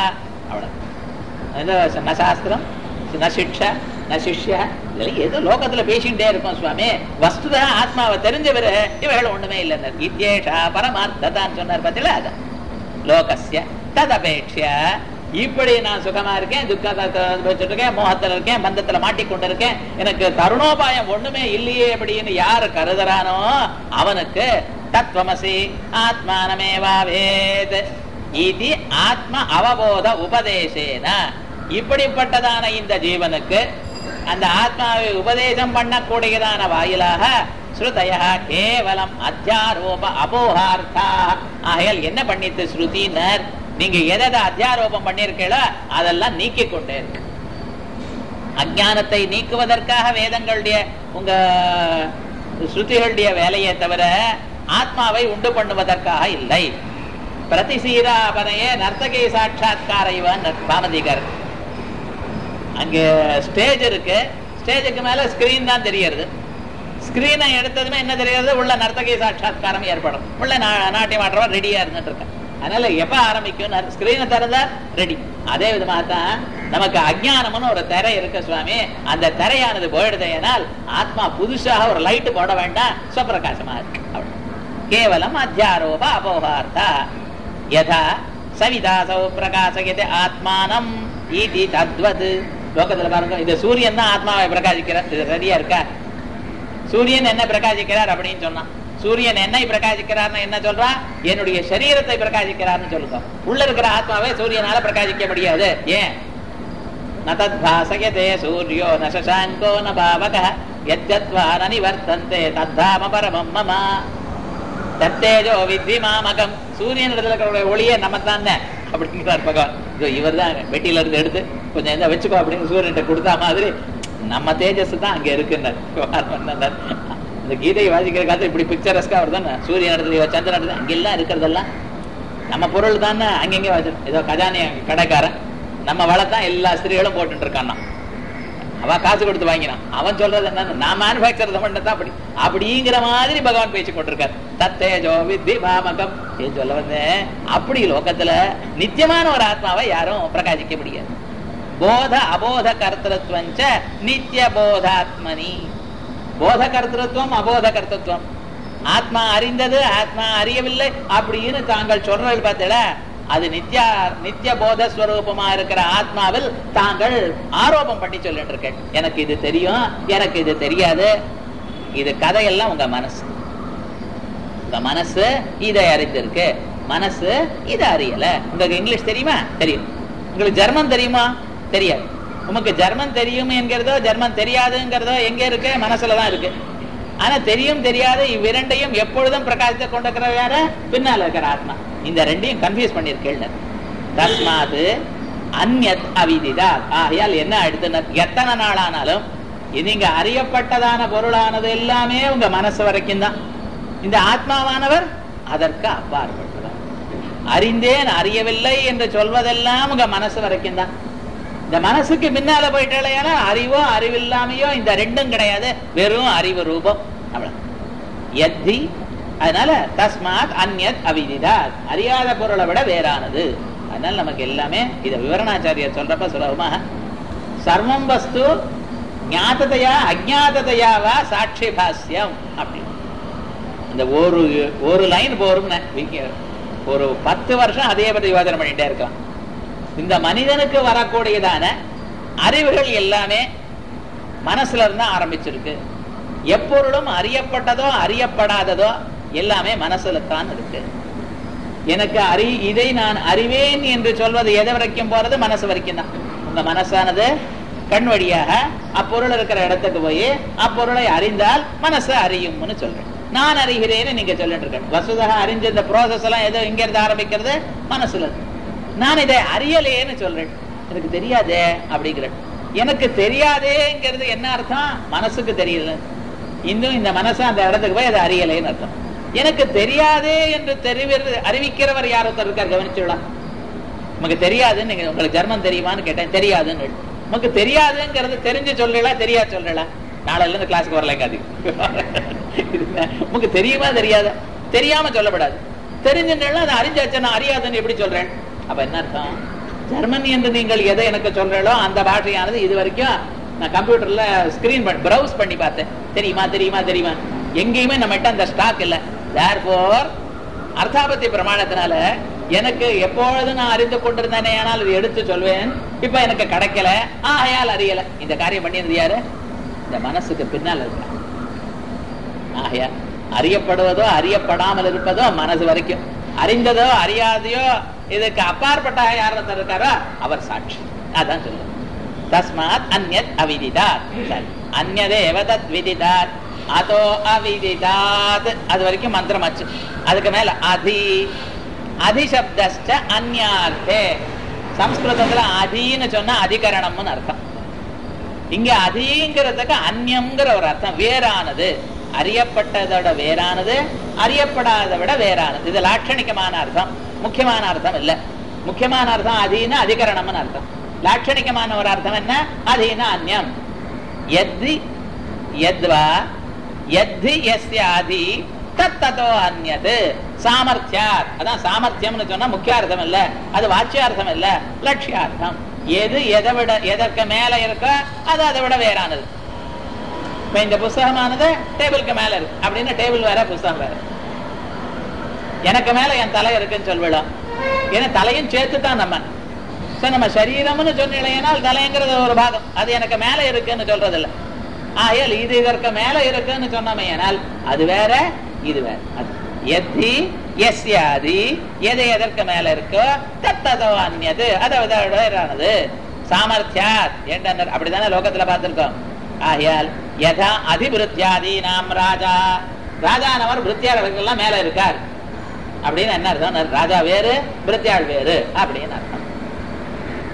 அவ்வளவு ந சாஸ்திரம் ந சிக்ஷா ந சிஷ்யா இதெல்லாம் ஏதோ லோகத்துல பேசிட்டே இருக்கும் சுவாமி வஸ்துதா ஆத்மாவை தெரிஞ்சவர் இவைகள் ஒண்ணுமே இல்லைன்னு இத்யேஷா பரமார்த்ததான்னு சொன்னார் பத்தில அதான் லோகஸ்ய ததபேட்ச இப்படி நான் சுகமா இருக்கேன் துக்கத்தை அனுபவிச்சுட்டு இருக்கேன் மோகத்துல இருக்கேன் பந்தத்துல மாட்டிக்கொண்டு இருக்கேன் எனக்கு தருணோபாயம் ஒண்ணுமே இல்லையே அப்படின்னு யாரு கருதுறானோ அவனுக்கு தத்துவமசி ஆத்மானமேவாவேத் இது ஆத்ம அவபோத உபதேசேன இப்படிப்பட்டதான இந்த ஜீவனுக்கு அந்த ஆத்மாவை உபதேசம் பண்ணக்கூடியதான வாயிலாக ஸ்ருதய கேவலம் அத்தியாரோப அபோகார்த்தா ஆகையால் என்ன பண்ணிட்டு ஸ்ருதினர் நீங்க எதை அத்தியாரோபம் பண்ணிருக்கீங்களோ அதெல்லாம் நீக்கி கொண்டே இருக்கு அஜானத்தை நீக்குவதற்காக வேதங்களுடைய உங்க ஸ்ருதிகளுடைய வேலையை தவிர ஆத்மாவை உண்டு பண்ணுவதற்காக இல்லை பிரதிசீராபனையே நர்த்தகை சாட்சா்கார இவன் பாமதிகர் அங்க ஸ்டேஜ் இருக்கு ஸ்டேஜுக்கு மேல ஸ்கிரீன் தான் தெரியறது ஸ்கிரீனை எடுத்ததுமே என்ன தெரியாது உள்ள நர்த்தகை சாட்சா்காரம் ஏற்படும் உள்ள நாட்டியம் ஆடுறவன் ரெடியா இருந்துட்டு இருக்க அதனால எப்ப ஆரம்பிக்கும் ஸ்கிரீனை திறந்தா ரெடி அதே விதமாக தான் நமக்கு அஜானம்னு ஒரு திரை இருக்கு சுவாமி அந்த திரையானது போயிடுதேனால் ஆத்மா புதுசாக ஒரு லைட் போட வேண்டாம் சுவப்பிரகாசமா இருக்கு அவ்வளவு கேவலம் அத்தியாரோப அபோகார்த்தா யதா சவிதாசௌ பிரகாசயதே ஆத்மானம் ஈதி தத்வத் லோகத்துல பாருங்க இந்த சூரியன் தான் ஆத்மாவை பிரகாசிக்கிறார் இது சரியா இருக்கா சூரியன் என்ன பிரகாசிக்கிறார் அப்படின்னு சொன்னான் சூரியன் என்னை பிரகாசிக்கிறார்னு என்ன சொல்றான் என்னுடைய சரீரத்தை பிரகாசிக்கிறார்னு சொல்லுங்க உள்ள இருக்கிற ஆத்மாவை சூரியனால பிரகாசிக்க முடியாது ஏன் நதத் பாசயதே சூரியோ ந சசாங்கோ ந பாவக யத்வா ந நிவர்த்தந்தே தத்தாம பரமம் மம தத்தேஜோ வித்தி மாமகம் சூரியன் இடத்துல இருக்கிற ஒளியே நம்ம தானே அப்படிங்கிறார் பகவான் இதோ இவர் தான் வெட்டியில இருந்து எடுத்து கொஞ்சம் எந்த வச்சுக்கோ அப்படின்னு சூரியன்கிட்ட கொடுத்தா மாதிரி நம்ம தேஜஸ் தான் அங்க இருக்குன்னார் இந்த கீதையை வாசிக்கிற காலத்துல இப்படி பிக்சரஸ்கா வருதானே சூரியன் இடத்துல சந்திரன் இடத்துல அங்கெல்லாம் இருக்கிறதெல்லாம் நம்ம பொருள் தானே அங்கங்க வச்சு ஏதோ கஜானிய கடைக்காரன் நம்ம வளத்தான் எல்லா ஸ்திரீகளும் போட்டுட்டு இருக்கான்னா அவன் காசு கொடுத்து வாங்கினான் அவன் சொல்றது என்னன்னு நான் மேனுபேக்சர் பண்ணதான் அப்படி அப்படிங்கிற மாதிரி பகவான் பேச்சு கொண்டிருக்கார் தத்தேஜோ வித்தி பாமகம் ஏன் சொல்ல வந்தேன் அப்படி லோகத்துல நித்தியமான ஒரு ஆத்மாவை யாரும் பிரகாசிக்க முடியாது போத அபோத கர்த்தத்துவஞ்ச நித்திய போதாத்மனி போத கர்த்தத்துவம் அபோத கர்த்தத்துவம் ஆத்மா அறிந்தது ஆத்மா அறியவில்லை அப்படின்னு தாங்கள் சொல்றது பார்த்தல அது நித்யா நித்திய போத ஸ்வரூபமா இருக்கிற ஆத்மாவில் தாங்கள் ஆரோபம் பண்ணி சொல்லிட்டு இருக்கேன் எனக்கு இது தெரியும் எனக்கு இது தெரியாது இது கதையெல்லாம் உங்க மனசு உங்க மனசு இதை அறிந்திருக்கு மனசு இதை அறியல உங்களுக்கு இங்கிலீஷ் தெரியுமா தெரியும் உங்களுக்கு ஜெர்மன் தெரியுமா தெரியாது உமக்கு ஜெர்மன் தெரியும் என்கிறதோ ஜெர்மன் தெரியாதுங்கிறதோ எங்க இருக்கு மனசுலதான் இருக்கு ஆனா தெரியும் தெரியாது இவ்விரண்டையும் எப்பொழுதும் பிரகாசித்து கொண்டிருக்கிற வேற பின்னால இருக்கிற ஆத்மா இந்த ரெண்டையும் கன்ஃபியூஸ் பண்ணிருக்கேன் தஸ்மாது அந்நத் அவிதிதா ஆகையால் என்ன அடுத்து எத்தனை நாளானாலும் நீங்க அறியப்பட்டதான பொருளானது எல்லாமே உங்க மனசு வரைக்கும் தான் இந்த ஆத்மாவானவர் அதற்கு அப்பாற்பட்டவர் அறிந்தேன் அறியவில்லை என்று சொல்வதெல்லாம் உங்க மனசு வரைக்கும் தான் இந்த மனசுக்கு பின்னால போயிட்டாலேனா அறிவோ அறிவில்லாமையோ இந்த ரெண்டும் கிடையாது வெறும் அறிவு ரூபம் அவ்வளவு எத்தி அதனால தஸ்மாத் அந்நத் அவிதிதாத் அறியாத பொருளை விட வேறானது அதனால நமக்கு எல்லாமே இத விவரணாச்சாரியர் சொல்றப்ப சுலபமாக சர்வம் வஸ்து ஞாததையா அஜாததையாவா சாட்சி பாஸ்யம் அப்படின்னு இந்த ஒரு ஒரு லைன் போரும் ஒரு பத்து வருஷம் அதே பற்றி யோசனை பண்ணிட்டே இருக்கலாம் இந்த மனிதனுக்கு வரக்கூடியதான அறிவுகள் எல்லாமே மனசுல இருந்தா ஆரம்பிச்சிருக்கு எப்பொருளும் அறியப்பட்டதோ அறியப்படாததோ எல்லாமே மனசுல தான் இருக்கு எனக்கு அறி இதை நான் அறிவேன் என்று சொல்வது எது வரைக்கும் போறது மனசு வரைக்கும் தான் உங்க மனசானது கண் வழியாக அப்பொருள் இருக்கிற இடத்துக்கு போய் அப்பொருளை அறிந்தால் மனசு அறியும்னு சொல்றேன் நான் அறிகிறேன்னு நீங்க சொல்லிட்டு இருக்கேன் வசுதக அறிஞ்ச இந்த ப்ராசஸ் எல்லாம் ஏதோ இங்க இருந்து ஆரம்பிக்கிறது மனசுல இருக்கு நான் இதை அறியலையேன்னு சொல்றேன் எனக்கு தெரியாதே அப்படிங்கிறேன் எனக்கு தெரியாதேங்கிறது என்ன அர்த்தம் மனசுக்கு தெரியல இன்னும் இந்த மனசு அந்த இடத்துக்கு போய் அதை அறியலைன்னு அர்த்தம் எனக்கு தெரியாதே என்று தெரிவிறது அறிவிக்கிறவர் யார் ஒருத்தர் இருக்கார் கவனிச்சுடலாம் நமக்கு தெரியாதுன்னு நீங்க உங்களுக்கு ஜெர்மன் தெரியுமான்னு கேட்டேன் தெரியாதுன்னு நமக்கு தெரியாதுங்கிறது தெரிஞ்சு சொல்லலாம் தெரியாது சொல்லலாம் நாளைல இருந்து கிளாஸ்க்கு வரலைங்க உனக்கு தெரியுமா தெரியாத தெரியாம சொல்லப்படாது தெரிஞ்சுன்னா அதை அறிஞ்சாச்சு நான் அறியாதுன்னு எப்படி சொல்றேன் அப்ப என்ன அர்த்தம் ஜெர்மன் என்று நீங்கள் எதை எனக்கு சொல்றீங்களோ அந்த பாஷையானது இது வரைக்கும் நான் கம்ப்யூட்டர்ல ஸ்கிரீன் பண்ணி ப்ரௌஸ் பண்ணி பார்த்தேன் தெரியுமா தெரியுமா தெரியுமா எங்கேயுமே நம்மகிட்ட அந்த ஸ்டாக் இல்ல தேர்ஃபோர் அர்த்தாபத்தி பிரமாணத்தினால எனக்கு எப்பொழுது நான் அறிந்து கொண்டிருந்தேனே ஆனால் இது எடுத்து சொல்வேன் இப்ப எனக்கு கிடைக்கல ஆகையால் அறியல இந்த காரியம் பண்ணியிருந்தது யாரு இந்த மனசுக்கு பின்னால் இருக்க ஆகையா அறியப்படுவதோ அறியப்படாமல் இருப்பதோ மனசு வரைக்கும் அறிந்ததோ அறியாதையோ இதுக்கு அப்பாற்பட்ட யார் ஒருத்தர் இருக்காரோ அவர் சாட்சி அதான் சொல்லுங்க தஸ்மாத் அந்நத் அவிதிதாத் சரி அந்நதேவ தத் விதிதாத் அதோ அவிதிதாத் அது வரைக்கும் மந்திரம் ஆச்சு அதுக்கு மேல அதி அதிசப்தஸ்ட அந்யார்த்தே சம்ஸ்கிருதத்துல அதின்னு சொன்னா அதிகரணம்னு அர்த்தம் இங்க அதிங்கிறதுக்கு அந்யம்ங்கிற ஒரு அர்த்தம் வேறானது அறியப்பட்டதோட வேறானது அறியப்படாத விட வேறானது இது லாட்சணிகமான அர்த்தம் முக்கியமான அர்த்தம் இல்ல முக்கியமான அர்த்தம் அதீன அதிகரணம்னு அர்த்தம் லாட்சணிகமான ஒரு அர்த்தம் என்ன அதீன அந்யம் எத்தி எத்வா எத்தி எஸ்ய அதி தத்ததோ அந்நது சாமர்த்தியாத் அதான் சாமர்த்தியம்னு சொன்னா முக்கியார்த்தம் இல்ல அது வாச்சியார்த்தம் இல்ல லட்சியார்த்தம் எது எதை விட எதற்கு மேல இருக்கோ அது அதை விட வேறானது இப்ப இந்த புஸ்தகமானது டேபிளுக்கு மேல இருக்கு அப்படின்னு டேபிள் வேற புஸ்தகம் வேற எனக்கு மேல என் தலை இருக்குன்னு சொல்விடும் ஏன்னா தலையும் சேர்த்து தான் நம்ம சரி நம்ம சரீரம்னு சொன்னீங்கன்னா தலைங்கிறது ஒரு பாகம் அது எனக்கு மேல இருக்குன்னு சொல்றது இல்ல ஆயல் இது இதற்கு மேல இருக்குன்னு சொன்னோமே ஆனால் அது வேற இது வேற அது எத்தி எஸ்யாதி எது எதற்கு மேல இருக்கோ தத்ததோ அந்நது அதை வேறானது சாமர்த்தியாத் என்ன அப்படித்தானே லோகத்துல பார்த்திருக்கோம் ஆகையால் யதா அதிபிருத்தியாதி நாம் ராஜா ராஜானவர் பிருத்தியாளர்கள்லாம் மேல இருக்கார் அப்படின்னு என்ன அர்த்தம் ராஜா வேறு பிருத்தியாள் வேறு அப்படின்னு அர்த்தம்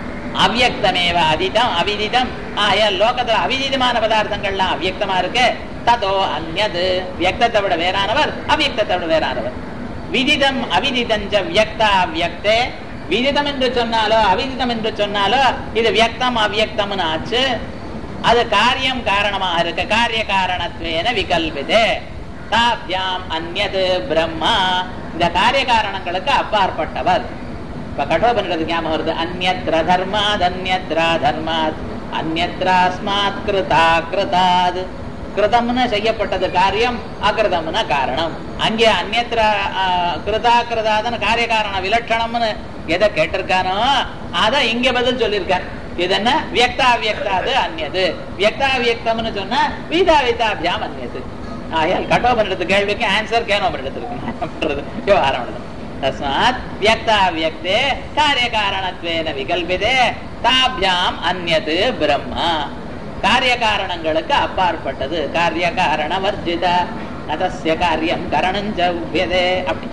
அவ்யக்தமேவ அதிதம் அவிதிதம் ஆகையால் லோகத்துல அவிதிதமான பதார்த்தங்கள்லாம் அவ்யக்தமா இருக்கு ததோ அந்நது வியக்தத்தை விட வேறானவர் அவ்யக்தத்தை விட வேறானவர் விதிதம் அவிதிதஞ்ச வியக்தா வியக்தே விதிதம் என்று சொன்னாலோ அவிதிதம் என்று சொன்னாலோ இது வியக்தம் அவ்யக்தம்னு ஆச்சு அது காரியம் காரணமாக இருக்கு காரிய காரணத்துவேன விகல்பிதே தாபியாம் அந்நது பிரம்மா இந்த காரிய காரணங்களுக்கு அப்பாற்பட்டவர் இப்ப கட்டோபனிடத்து ஞாபகம் வருது அந்நத்ர தர்மாத் அந்நத்ரா தர்மாத் அந்நத்ராஸ்மாத் கிருதா கிருதாத் கிருதம்னு செய்யப்பட்டது காரியம் அகிருதம்னு காரணம் அங்கே அந்நத்ர கிருதா கிருதாதன்னு காரிய காரண விலட்சணம்னு எதை கேட்டிருக்கானோ அத இங்க பதில் சொல்லியிருக்கார் இது என்ன வியக்தா வியக்தாது அந்நது வியக்தா வியக்தம்னு சொன்னா வீதா வீதாபியாம் அந்நது ஆயால் கட்டோபனிடத்து கேள்விக்கு ஆன்சர் கேனோபனிடத்து இருக்கு விவகாரம் நடந்தது தஸ்மாத் வியக்தா வியக்தே காரிய காரணத்வேன விகல்பிதே தாபியாம் அந்நது பிரம்மா காரிய காரணங்களுக்கு அப்பாற்பட்டது காரிய காரண வர்ஜித நதஸ்ய காரியம் கரணஞ்ச உபியதே அப்படி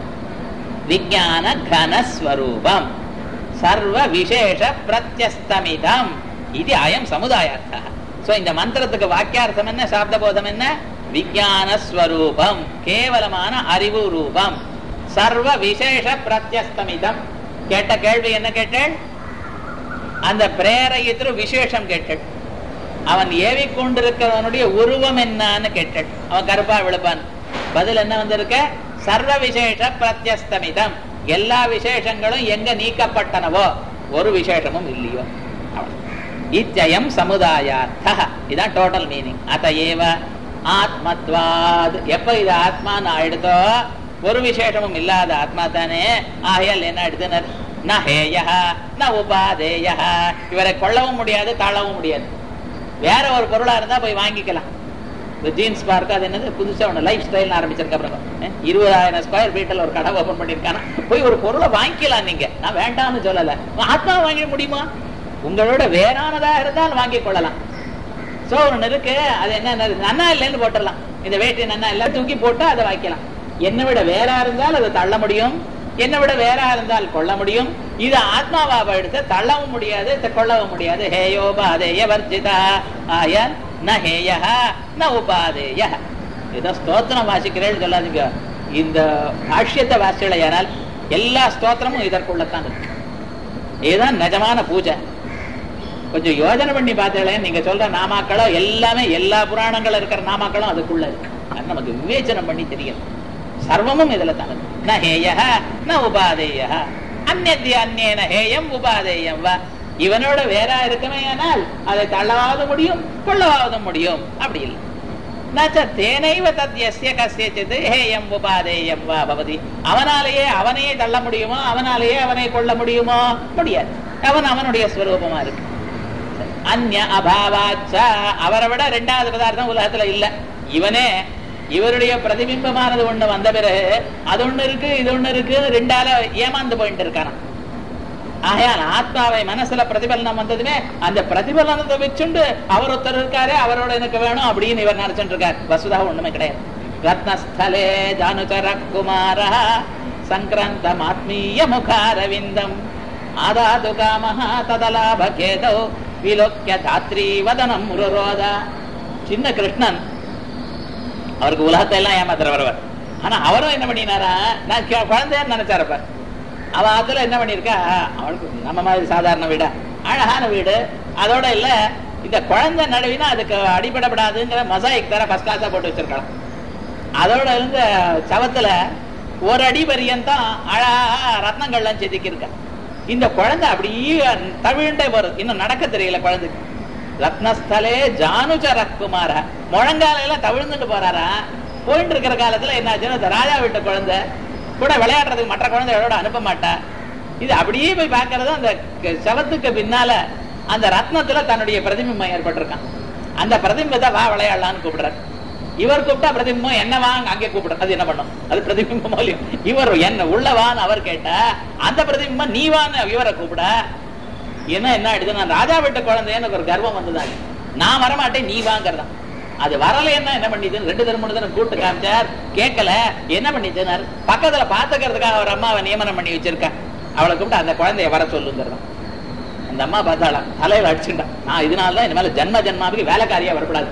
விஜான கனஸ்வரூபம் சர்வ விசேஷ பிரத்யஸ்தமிதம் இது அயம் சமுதாயார்த்தா சோ இந்த மந்திரத்துக்கு வாக்கியார்த்தம் என்ன சாப்த போதம் என்ன விஜான ஸ்வரூபம் கேவலமான அறிவு ரூபம் சர்வ விசேஷ பிரத்யஸ்தமிதம் கேட்ட கேள்வி என்ன கேட்டேன் அந்த பிரேரயித்திரு விசேஷம் கேட்டேன் அவன் ஏவி கொண்டிருக்கிறவனுடைய உருவம் என்னன்னு கேட்டேன் அவன் கருப்பா விழுப்பான் பதில் என்ன வந்திருக்க சர்வ விசேஷ பிரத்யஸ்தமிதம் எல்லா விசேஷங்களும் எங்க நீக்கப்பட்டனவோ ஒரு விசேஷமும் இல்லையோ இச்சயம் சமுதாயார்த்த இதான் டோட்டல் மீனிங் அத ஏவ ஆத்மத்வாத் எப்ப இது ஆத்மான்னு ஆயிடுதோ ஒரு விசேஷமும் இல்லாத ஆத்மா தானே ஆகையால் என்ன எடுத்துனர் ந ஹேய ந உபாதேய இவரை கொள்ளவும் முடியாது தாழவும் முடியாது வேற ஒரு பொருளா இருந்தா போய் வாங்கிக்கலாம் இந்த ஜீன்ஸ் பார்க்க அது என்னது புதுசா ஒன்று லைஃப் ஸ்டைல் ஆரம்பிச்சிருக்க அப்புறம் இருபதாயிரம் ஸ்கொயர் ஃபீட்டில் ஒரு கடை ஓபன் பண்ணிருக்கானா போய் ஒரு பொருளை வாங்கிக்கலாம் நீங்க நான் வேண்டாம்னு சொல்லல ஆத்மா வாங்கிட முடியுமா உங்களோட வேறானதா இருந்தால் வாங்கிக் கொள்ளலாம் சோ ஒண்ணு இருக்கு அது என்ன நன்னா இல்லைன்னு போட்டுடலாம் இந்த வேட்டி நன்னா இல்ல தூக்கி போட்டு அதை வாங்கிக்கலாம் என்னை விட வேறா இருந்தால் அதை தள்ள முடியும் என்னை விட வேறா இருந்தால் கொள்ள முடியும் இது ஆத்மாவாக எடுத்து தள்ளவும் முடியாது கொள்ளவும் முடியாது ஹேயோபாதேய வர்ஜிதா ஆய ந ஹேய ந உபாதேய ஏதோ ஸ்தோத்திரம் வாசிக்கிறேன்னு சொல்லாதீங்க இந்த பாஷ்யத்தை வாசிக்கலையானால் எல்லா ஸ்தோத்திரமும் இதற்குள்ளத்தான் இருக்கு இதுதான் நிஜமான பூஜை கொஞ்சம் யோஜனை பண்ணி பார்த்தீங்களே நீங்க சொல்ற நாமாக்களோ எல்லாமே எல்லா புராணங்களும் இருக்கிற நாமாக்களும் அதுக்குள்ள இருக்கு அது நமக்கு விவேச்சனம் பண்ணி தெரியும் சர்வமும் இதுல தான் ந ஹேய ந உபாதேய அந்நத்திய அந்நேன ஹேயம் உபாதேயம் வா இவனோட வேற இருக்குமே ஆனால் அதை தள்ளவாவது முடியும் கொள்ளவாவது முடியும் அப்படி இல்லை நச்ச தேனைவ தத்யஸ்ய கசியச்சித் ஹேயம் உபாதேயம் வா பவதி அவனாலேயே அவனையே தள்ள முடியுமோ அவனாலேயே அவனை கொள்ள முடியுமோ முடியாது அவன் அவனுடைய ஸ்வரூபமா இருக்கு அந்நிய அபாவாச்ச அவரை விட ரெண்டாவது பதார்த்தம் உலகத்துல இல்ல இவனே இவருடைய பிரதிபிம்பமானது ஒண்ணு வந்த பிறகு அது ஒண்ணு இருக்கு இது ஒண்ணு இருக்கு ரெண்டால ஏமாந்து போயிட்டு இருக்கானாம் ஆகையால் ஆத்மாவை மனசுல பிரதிபலனம் வந்ததுமே அந்த பிரதிபலனத்தை வச்சுண்டு அவர் ஒருத்தர் இருக்காரு அவரோட எனக்கு வேணும் அப்படின்னு இவர் நினைச்சுட்டு இருக்காரு வசுதா ஒண்ணுமே கிடையாது ரத்னஸ்தலே ஜானுச்சர குமார சங்கிராந்தம் ஆத்மீய முகாரவிந்தம் ஆதாது காமஹா ததலாப கேதோ விலோக்கிய தாத்ரி வதனம் முருரோத சின்ன கிருஷ்ணன் அவருக்கு உலகத்தை எல்லாம் ஏமாத்துற வரவர் ஆனா அவரும் என்ன பண்ணினாரா நான் குழந்தைன்னு நினைச்சாரப்ப அவ அதுல என்ன பண்ணிருக்கா அவளுக்கு நம்ம மாதிரி சாதாரண வீடா அழகான வீடு அதோட இல்ல இந்த குழந்தை நடுவினா அதுக்கு அடிபடப்படாதுங்கிற மசாயிக் தர ஃபர்ஸ்ட் கிளாஸா போட்டு வச்சிருக்கலாம் அதோட இருந்த சவத்துல ஒரு அடி பரியந்தம் அழகா ரத்னங்கள்லாம் செதுக்கி இருக்க இந்த குழந்தை அப்படியே தவிழ்ண்டே வரும் இன்னும் நடக்க தெரியல குழந்தைக்கு ரத்னஸ்தலே ஜானுஜர குமார முழங்காலையில தவிழ்ந்துட்டு போறாரா போயிட்டு இருக்கிற காலத்துல என்னாச்சுன்னா இந்த ராஜா வீட்டு குழந்தை கூட விளையாடுறதுக்கு மற்ற குழந்தைகளோட அனுப்ப மாட்டா இது அப்படியே போய் பார்க்கறது அந்த சவத்துக்கு பின்னால அந்த ரத்னத்துல தன்னுடைய பிரதிபிம்பம் ஏற்பட்டிருக்கான் அந்த பிரதிபிம்பத்தை வா விளையாடலாம்னு கூப்பிடுறாரு இவர் கூப்பிட்டா பிரதிபிம்பம் என்ன வாங்க அங்கே கூப்பிடுற அது என்ன பண்ணும் அது பிரதிபிம்பம் மூலியம் இவர் என்ன உள்ளவான்னு அவர் கேட்டா அந்த பிரதிபிம்பம் நீ வான்னு இவரை கூப்பிட என்ன என்ன ஆயிடுது நான் ராஜா வீட்டு குழந்தை எனக்கு ஒரு கர்வம் வந்ததாங்க நான் வரமாட்டேன் நீ வாங்கறதான் அது வரலைன்னா என்ன பண்ணிதுன்னு ரெண்டு தரம் மூணு தரம் கூட்டு காமிச்சார் கேட்கல என்ன பண்ணிச்சுனார் பக்கத்துல பாத்துக்கிறதுக்காக அவர் அம்மாவை நியமனம் பண்ணி வச்சிருக்கா அவளை கூப்பிட்டு அந்த குழந்தைய வர சொல்லுங்கிறதான் அந்த அம்மா பார்த்தாளா தலையில அடிச்சுட்டா நான் இதனாலதான் இனிமேல ஜென்ம ஜென்மாவுக்கு வேலைக்காரியா வரக்கூடாது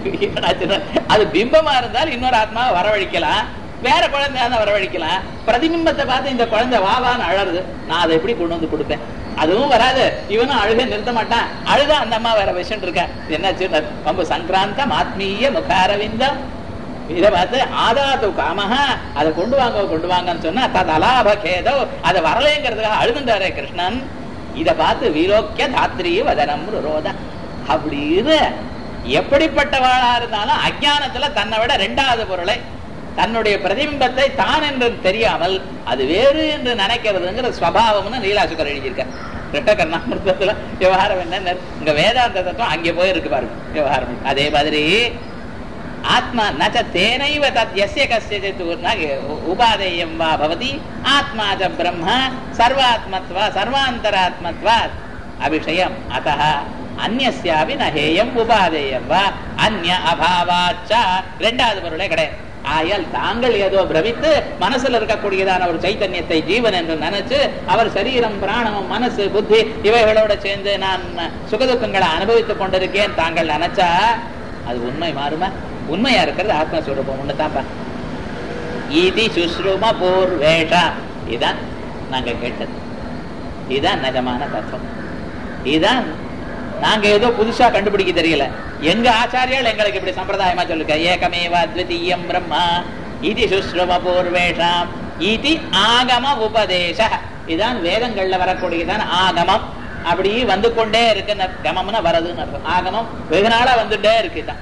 என்னாச்சுன்னா, அது பிம்பமா இருந்தால் இன்னொரு ஆத்மாவை வரவழைக்கலாம் வேற குழந்தையா இருந்தா வரவழைக்கலாம் பிரதிபிம்பத்தை பார்த்து இந்த குழந்தை வாவான்னு அழறது நான் அதை எப்படி கொண்டு வந்து கொடுப்பேன் அதுவும் வராது இவனும் அழுக நிறுத்த மாட்டான் அழுதா அந்த அம்மா வேற விஷயம் இருக்க என்னாச்சு ரொம்ப சங்கிராந்தம் ஆத்மீய முகாரவிந்தம் இதை பார்த்து ஆதாத்து காமஹா அதை கொண்டு வாங்க கொண்டு வாங்கன்னு சொன்னா தத் அலாப கேதோ அதை வரலைங்கிறதுக்காக அழுதுண்டாரே கிருஷ்ணன் இதை பார்த்து வீரோக்கிய தாத்ரி வதனம் ரோத அப்படின்னு எப்படிப்பட்டவாளா இருந்தாலும் அஜானத்துல தன்னை விட ரெண்டாவது பொருளை தன்னுடைய பிரதிபிம்பத்தை தான் என்று தெரியாமல் அது வேறு என்று நினைக்கிறதுங்கிற ஸ்வபாவம்னு நீலாசுக்கர் எழுதியிருக்கார் ரெட்டகர்ணாமிரதத்துல விவகாரம் என்ன இங்க வேதாந்த தத்துவம் அங்கே போயிருக்கு பாருங்க விவகாரம் அதே மாதிரி ஆத்மா நச்ச தேனைவ தத் எஸ்ய கஸ்யஜித் உபாதேயம் வா பவதி ஆத்மா ச பிரம்ம சர்வாத்மத்வா சர்வாந்தராத்மத்வாத் அபிஷயம் அத்தः அந்நியஸ்யாபி நஹேயம் உபாதேயம் வா அந்நிய அபாவாச்ச ரெண்டாவது பொருளே கிடையாது ஆயால் தாங்கள் ஏதோ பிரமித்து மனசுல இருக்கக்கூடியதான ஒரு சைத்தன்யத்தை ஜீவன் என்று நினைச்சு அவர் சரீரம் பிராணம் மனசு புத்தி இவைகளோட சேர்ந்து நான் சுகதுக்கங்களை அனுபவித்துக் கொண்டிருக்கேன் தாங்கள் நினைச்சா அது உண்மை மாறுமா உண்மையா இருக்கிறது ஆத்மஸ்வரூபம் ஒண்ணுதான்ப்பா இது சுஸ்ரும பூர்வேஷா இதான் நாங்க கேட்டது இதுதான் நிஜமான தத்துவம் இதுதான் நாங்க ஏதோ புதுசா கண்டுபிடிக்க தெரியல எங்க ஆச்சாரியால் எங்களுக்கு இப்படி சம்பிரதாயமா சொல்லுங்க ஏகமேவ அத்விதீயம் பிரம்மா இது சுஸ்ரும பூர்வேஷாம் இது ஆகம உபதேச இதான் வேதங்கள்ல வரக்கூடியதான் ஆகமம் அப்படி வந்து கொண்டே இருக்கு கமம்னா வரதுன்னு அர்த்தம் ஆகமம் வெகு நாளா வந்துட்டே இருக்குதான்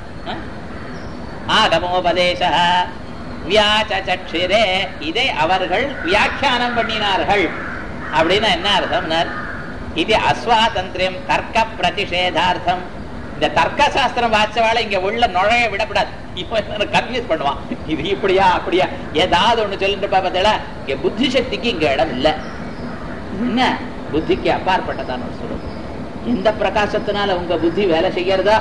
ஆகமோபதேச வியாச்சரே இதை அவர்கள் வியாக்கியானம் பண்ணினார்கள் அப்படின்னா என்ன அர்த்தம்னார் இது அஸ்வாதந்திரியம் தர்க்க பிரதிஷேதார்த்தம் இந்த தர்க்க சாஸ்திரம் வாச்சவாளை இங்க உள்ள நுழைய விடக்கூடாது இப்போ கன்வியூஸ் பண்ணுவான் இது இப்படியா அப்படியா ஏதாவது ஒண்ணு சொல்லிட்டு பார்த்தா இங்க புத்தி சக்திக்கு இங்க இடம் இல்ல என்ன புத்திக்கு அப்பாற்பட்டதான ஒரு சொல்லுவோம் எந்த பிரகாசத்தினால உங்க புத்தி வேலை செய்யறதா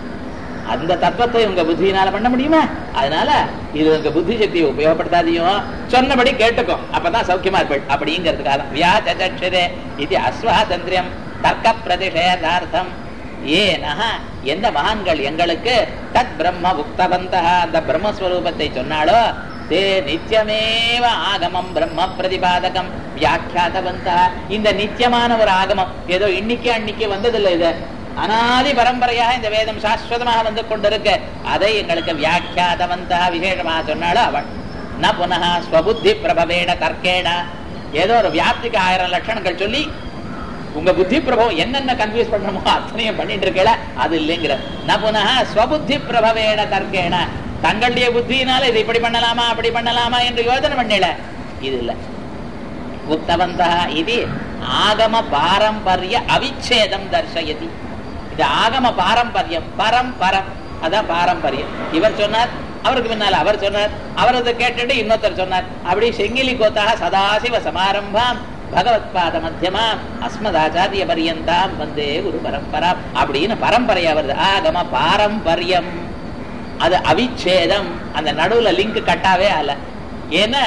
அந்த தத்துவத்தை உங்க புத்தியினால பண்ண முடியுமா அதனால இது உங்க புத்தி சக்தியை உபயோகப்படுத்தாதையும் சொன்னபடி கேட்டுக்கோ அப்பதான் சௌக்கியமா இருப்பள் அப்படிங்கிறதுக்காக வியாச்சரே இது அஸ்வாதந்திரியம் தர்க்க பிரதிஷேதார்த்தம் ஏனஹ எந்த மகான்கள் எங்களுக்கு தத் பிரம்ம உக்தவந்த அந்த பிரம்மஸ்வரூபத்தை சொன்னாலோ தே நித்தியமேவ ஆகமம் பிரம்ம பிரதிபாதகம் வியாக்கியாதவந்த இந்த நித்தியமான ஒரு ஆகமம் ஏதோ இன்னைக்கு அன்னைக்கு வந்ததில்லை இது அனாதி பரம்பரையாக இந்த வேதம் சாஸ்வதமாக வந்து கொண்டிருக்கு அதை எங்களுக்கு வியாக்கியாதவந்த விசேஷமாக சொன்னாலும் அவள் ந புனக ஸ்வபுத்தி பிரபவேட தர்க்கேட ஏதோ ஒரு வியாப்திக்கு ஆயிரம் லட்சணங்கள் சொல்லி உங்க புத்தி பிரபவம் என்னென்ன கன்ஃபியூஸ் பண்ணணுமோ அத்தனையும் பண்ணிட்டு இருக்கல அது இல்லைங்கிற ந புனக ஸ்வபுத்தி பிரபவேட தர்க்கேன தங்களுடைய புத்தியினால இது இப்படி பண்ணலாமா அப்படி பண்ணலாமா என்று யோசனை பண்ணல இது இல்ல உத்தவந்த இது ஆகம பாரம்பரிய அவிச்சேதம் தர்சயதி இது ஆகம பாரம்பரியம் பரம் பரம் அதான் பாரம்பரியம் இவர் சொன்னார் அவருக்கு முன்னால அவர் சொன்னார் அவர் அதை கேட்டுட்டு இன்னொருத்தர் சொன்னார் அப்படி செங்கிலி கோத்தாக சதாசிவ சமாரம்பாம் பகவத் பாத மத்தியமாம் அஸ்மதாச்சாரிய பரியந்தாம் வந்தே குரு பரம்பரா அப்படின்னு பரம்பரையா வருது ஆகம பாரம்பரியம் அது அவிச்சேதம் அந்த நடுவுல லிங்க் கட்டாவே ஆல ஏன்னா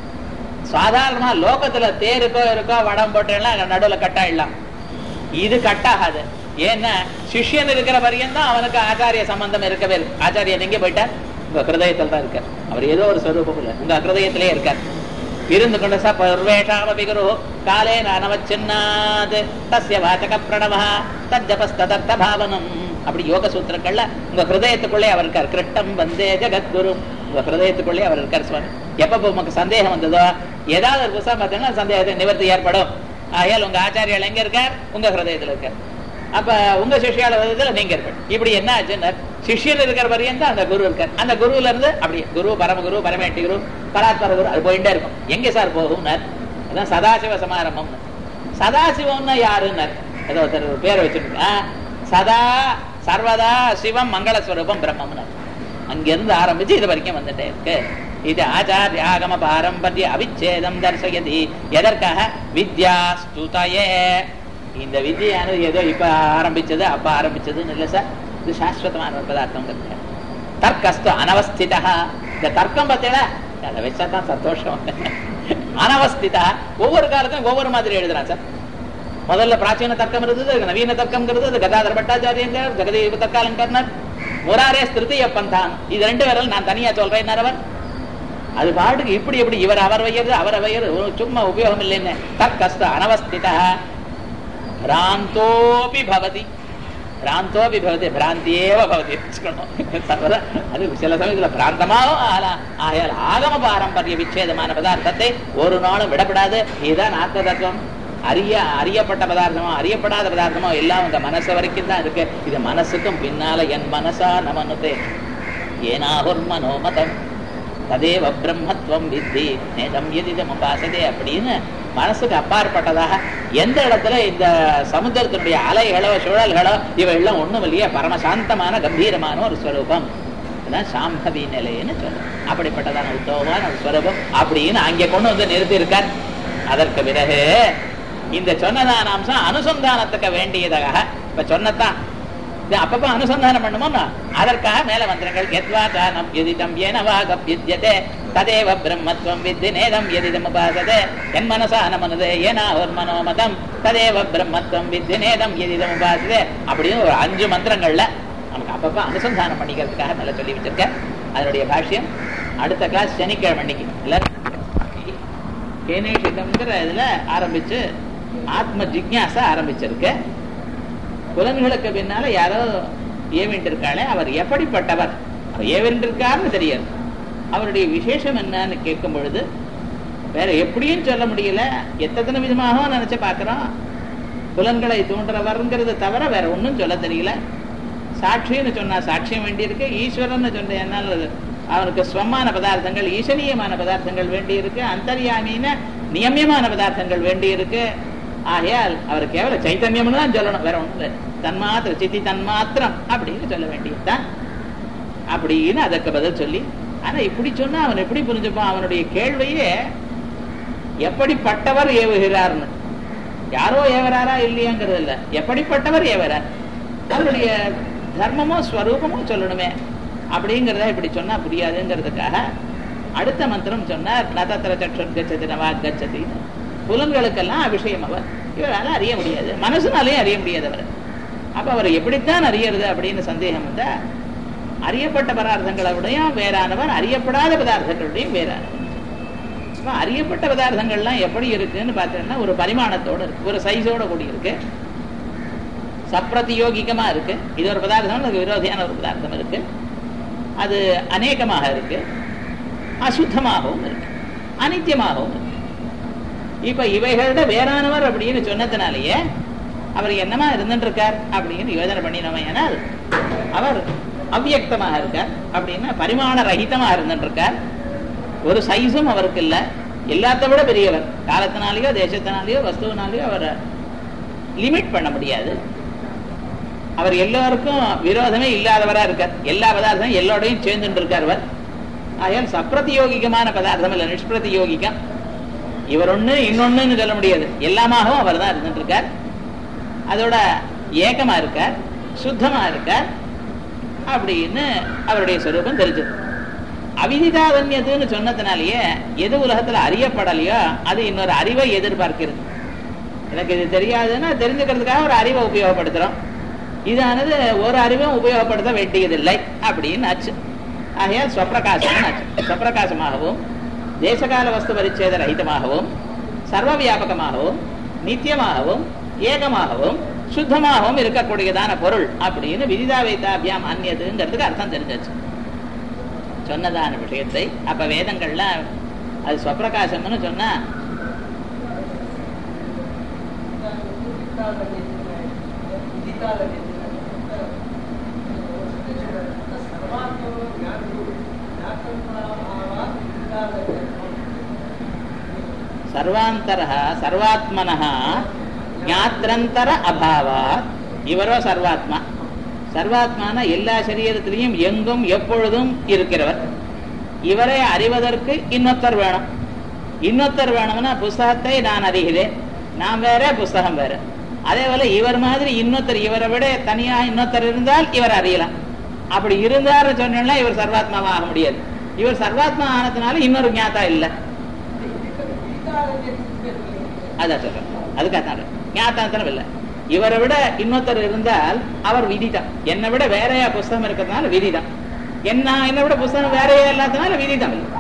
சாதாரணமா லோகத்துல தேருக்கோ இருக்கோ வடம் போட்டேன்னா அங்க நடுவுல கட்டாயிடலாம் இது கட்டாகாது ஏன்னா சிஷ்யன் இருக்கிற வரையும் தான் அவனுக்கு ஆச்சாரிய சம்பந்தம் இருக்கவே இருக்கு ஆச்சாரியன் எங்க போயிட்டார் உங்க ஹிருதயத்தில் தான் இருக்கார் அவர் ஏதோ ஒரு ஸ்வரூபம் இல்ல உங்க ஹிருதயத்திலே இருக்கார் இருந்து கொண்ட ச பர்வேஷாமபி குரு காலே நானவச்சின்னாது தஸ்ய வாச்சக பிரணவ தஜபஸ்ததர்த்த பாவனம் அப்படி யோக சூத்திரங்கள்ல உங்க ஹிருதயத்துக்குள்ளே அவர் இருக்கார் கிருட்டம் வந்தே ஜெகத்குரு உங்க ஹிருதயத்துக்குள்ளே அவர் இருக்கார் சுவாமி எப்ப உமக்கு சந்தேகம் வந்ததோ ஏதாவது ஒரு புதுசா பார்த்தீங்கன்னா சந்தேகத்தை நிவர்த்தி ஏற்படும் ஆகையால் உங்க ஆச்சாரியால் எங்க இருக்கார் உங்க ஹிருதயத்துல இருக்கார் அப்ப உங்க சிஷியால வந்ததுல நீங்க இருப்பீங்க இப்படி என்ன ஆச்சுன்னா சிஷியர் இருக்கிற வரையும் தான் அந்த குரு இருக்கார் அந்த குருவுல இருந்து அப்படி குரு பரமகுரு பரமேட்டி குரு பராத்பர குரு அது போயிட்டே இருக்கும் எங்க சார் போகும்னார் அதான் சதாசிவ சமாரம்பம் சதாசிவம்னா யாருன்னார் ஏதோ ஒருத்தர் ஒரு பேரை வச்சிருக்கா சதா சர்வதா சிவம் மங்களஸ்வரூபம் பிரம்மம்னார் அங்கிருந்து ஆரம்பிச்சு இது வரைக்கும் வந்துட்டே இருக்கு இது ஆச்சாரிய ஆகம பாரம்பரிய அவிச்சேதம் தர்சயதி எதற்காக வித்யா ஸ்துதயே இந்த வித்யானது ஏதோ இப்ப ஆரம்பிச்சது அப்ப ஆரம்பிச்சதுன்னு இல்லை சார் இது சாஸ்வதமான ஒரு பதார்த்தம் தர்க்கஸ்து அனவஸ்திதா இந்த தர்க்கம் பார்த்தீங்களா அதை வச்சா தான் சந்தோஷம் அனவஸ்திதா ஒவ்வொரு காலத்தையும் ஒவ்வொரு மாதிரி எழுதுறான் சார் முதல்ல பிராச்சீன தர்க்கம் இருந்தது நவீன தர்க்கம் இருந்தது கதாதர பட்டாச்சாரியங்கர் ஜெகதீப தர்க்காலங்கர்னர் முராரே திருத்திய பந்தான் இது ரெண்டு விரல் நான் தனியா சொல்றேன் அவர் அது பாட்டுக்கு இப்படி எப்படி இவர் அவர் வையது அவர் வையது ஒரு சும்மா உபயோகம் இல்லைன்னு தற்கஸ்த அனவஸ்திதா பிராந்தோபி பவதி பிராந்தோபி பவதி பிராந்தியேவ பவதி வச்சுக்கணும் தவிர அது சில சமயத்துல பிராந்தமாகவும் ஆகலாம் ஆகையால் ஆகம பாரம்பரிய விச்சேதமான பதார்த்தத்தை ஒரு நாளும் விடப்படாது இதுதான் ஆத்ம தத்துவம் அறிய அறியப்பட்ட பதார்த்தமோ அறியப்படாத பதார்த்தமோ எல்லாம் உங்க மனசு வரைக்கும் தான் இருக்கு இது மனசுக்கும் பின்னால என் மனசா நமனுதே ஏனாகுர் மனோமதம் ததேவ பிரம்மத்துவம் வித்தி நேதம் எதிதம் உபாசதே அப்படின்னு மனசுக்கு அப்பாற்பட்டதாக எந்த இடத்துல இந்த சமுத்திரத்தினுடைய அலைகளோ சுழல்களோ இவையெல்லாம் ஒண்ணும் இல்லையே பரமசாந்தமான கம்பீரமான ஒரு ஸ்வரூபம் இதுதான் சாம்பவி நிலைன்னு சொல்லும் அப்படிப்பட்டதான உத்தமமான ஒரு ஸ்வரூபம் அப்படின்னு அங்கே கொண்டு வந்து நிறுத்தி இருக்கார் அதற்கு பிறகு இந்த சொன்னதான அம்சம் அனுசந்தானத்துக்கு வேண்டியதாக இப்ப சொன்னதான் இது அப்பப்ப அனுசந்தானம் பண்ணுமோன்னா அதற்காக மேல மந்திரங்கள் எத்வா கானம் எதிதம் ஏனவா கப்யுத்தியதே ததேவ பிரம்மத்வம் வித்தி நேதம் எதிதம் உபாசதே என் மனசா நமனதே ஏனா ஒரு மனோமதம் ததேவ பிரம்மத்வம் வித்தி நேதம் எதிதம் உபாசதே அப்படின்னு ஒரு அஞ்சு மந்திரங்கள்ல நமக்கு அப்பப்ப அனுசந்தானம் பண்ணிக்கிறதுக்காக மேல சொல்லி வச்சிருக்கேன் அதனுடைய பாஷ்யம் அடுத்த கிளாஸ் சனிக்கிழமை அன்னைக்கு எல்லாரும் கேனேஷிகம்ங்கிற இதுல ஆரம்பிச்சு ஆத்ம ஜிக்யாசா ஆரம்பிச்சிருக்கு புலன்களுக்கு பின்னால யாரோ ஏவிட்டு இருக்காளே அவர் எப்படிப்பட்டவர் அவர் ஏவென்றிருக்காருன்னு தெரியாது அவருடைய விசேஷம் என்னன்னு கேட்கும் பொழுது வேற எப்படியும் சொல்ல முடியல எத்தனை விதமாகவும் நினைச்சு பார்க்கிறோம் புலன்களை தூண்டுறவர்ங்கிறது தவிர வேற ஒன்றும் சொல்ல தெரியல சாட்சின்னு சொன்னா சாட்சியம் வேண்டியிருக்கு ஈஸ்வரன் சொன்ன என்னால் அவனுக்கு ஸ்வமான பதார்த்தங்கள் ஈசனீயமான பதார்த்தங்கள் வேண்டியிருக்கு அந்தர்யாமின நியமியமான பதார்த்தங்கள் வேண்டியிருக்கு ஆகையால் அவர் கேவல சைத்தன்யம்னு தான் சொல்லணும் வேற ஒண்ணும் இல்லை தன்மாத்திர சித்தி தன்மாத்திரம் அப்படின்னு சொல்ல வேண்டியதுதான் அப்படின்னு அதற்கு பதில் சொல்லி ஆனா இப்படி சொன்னா அவன் எப்படி புரிஞ்சுப்பான் அவனுடைய கேள்வியே எப்படிப்பட்டவர் ஏவுகிறார்னு யாரோ ஏவராரா இல்லையாங்கிறது இல்ல எப்படிப்பட்டவர் ஏவரார் அவருடைய தர்மமோ ஸ்வரூபமோ சொல்லணுமே அப்படிங்கிறத இப்படி சொன்னா புரியாதுங்கிறதுக்காக அடுத்த மந்திரம் சொன்னார் நதத்திர சக்ஷன் கச்சதி நவா கச்சதி புலன்களுக்கெல்லாம் அபிஷேகம் அவர் இவரால் அறிய முடியாது மனசுனாலேயும் அறிய முடியாது அவர் அப்ப அவர் எப்படித்தான் அறியறது அப்படின்னு சந்தேகம் வந்தா அறியப்பட்ட பதார்த்தங்களை விடையும் வேறானவர் அறியப்படாத பதார்த்தங்களுடையும் வேறானவர் அப்ப அறியப்பட்ட பதார்த்தங்கள்லாம் எப்படி இருக்குன்னு பார்த்தீங்கன்னா ஒரு பரிமாணத்தோட இருக்கு ஒரு சைஸோட கூடி இருக்கு சப்பிரதியோகிகமா இருக்கு இது ஒரு பதார்த்தம் அதுக்கு விரோதியான ஒரு பதார்த்தம் இருக்கு அது அநேகமாக இருக்கு அசுத்தமாகவும் இருக்கு அனித்தியமாகவும் இருக்கு இப்ப இவைகளோட வேறானவர் அப்படின்னு சொன்னதுனாலேயே அவர் என்னமா இருந்துட்டு இருக்கார் அப்படின்னு யோஜனை பண்ணினோம் ஏனால் அவர் அவ்வியக்தமாக இருக்கார் அப்படின்னா பரிமாண ரகிதமாக இருந்துட்டு இருக்கார் ஒரு சைஸும் அவருக்கு இல்லை எல்லாத்த விட பெரியவர் காலத்தினாலேயோ தேசத்தினாலேயோ வஸ்துவினாலேயோ அவரை லிமிட் பண்ண முடியாது அவர் எல்லோருக்கும் விரோதமே இல்லாதவரா இருக்கார் எல்லா பதார்த்தமும் எல்லோடையும் சேர்ந்துட்டு இருக்கார் அவர் ஆகையால் சப்பிரதியோகிகமான பதார்த்தம் இல்லை நிஷ்பிரதியோகிகம் இவர் ஒண்ணு இன்னொன்னுன்னு சொல்ல முடியாது எல்லாமாகவும் அவர் தான் இருந்துட்டு இருக்கார் அதோட ஏக்கமா இருக்கார் சுத்தமா இருக்கார் அப்படின்னு அவருடைய சொரூபம் தெரிஞ்சது அவிதிதாதன்யதுன்னு சொன்னதுனாலேயே எது உலகத்துல அறியப்படலையோ அது இன்னொரு அறிவை எதிர்பார்க்கிறது எனக்கு இது தெரியாதுன்னா தெரிஞ்சுக்கிறதுக்காக ஒரு அறிவை உபயோகப்படுத்துறோம் இதானது ஒரு அறிவும் உபயோகப்படுத்த வேண்டியதில்லை அப்படின்னு ஆச்சு ஆகையால் ஸ்வப்பிரகாசம் ஆச்சு ஸ்வப்பிரகாசமாகவும் தேசகால வஸ்து பரிச்சேத ரஹிதமாகவும் சர்வ வியாபகமாகவும் நித்தியமாகவும் ஏகமாகவும் சுத்தமாகவும் இருக்கக்கூடியதான பொருள் அப்படின்னு விதிதா வைத்தாபியாம் அந்நியதுங்கிறதுக்கு அர்த்தம் தெரிஞ்சாச்சு சொன்னதான விஷயத்தை அப்ப வேதங்கள்லாம் அது ஸ்வப்பிரகாசம்னு சொன்னா சர்வாந்தர சர்வாத்மன ஞாத்திரந்தர அபாவா இவரோ சர்வாத்மா சர்வாத்மான எல்லா சரீரத்திலையும் எங்கும் எப்பொழுதும் இருக்கிறவர் இவரை அறிவதற்கு இன்னொருத்தர் வேணும் இன்னொருத்தர் வேணும்னா புஸ்தகத்தை நான் அறிகிறேன் நான் வேற புஸ்தகம் வேற அதே போல இவர் மாதிரி இன்னொருத்தர் இவரை விட தனியா இன்னொருத்தர் இருந்தால் இவர் அறியலாம் அப்படி இருந்தாரு சொன்னா இவர் சர்வாத்மாவா ஆக முடியாது இவர் சர்வாத்மா ஆனதுனால இன்னொரு ஞாத்தா இல்லை அதான் சொல்றேன் அதுக்காக ஞாத்தாந்தரம் இல்லை இவரை விட இன்னொருத்தர் இருந்தால் அவர் விதிதான் என்னை விட வேறையா புஸ்தகம் இருக்கிறதுனால விதிதான் என்ன என்னை விட புஸ்தகம் வேறையா இல்லாதனால விதிதான் இல்லை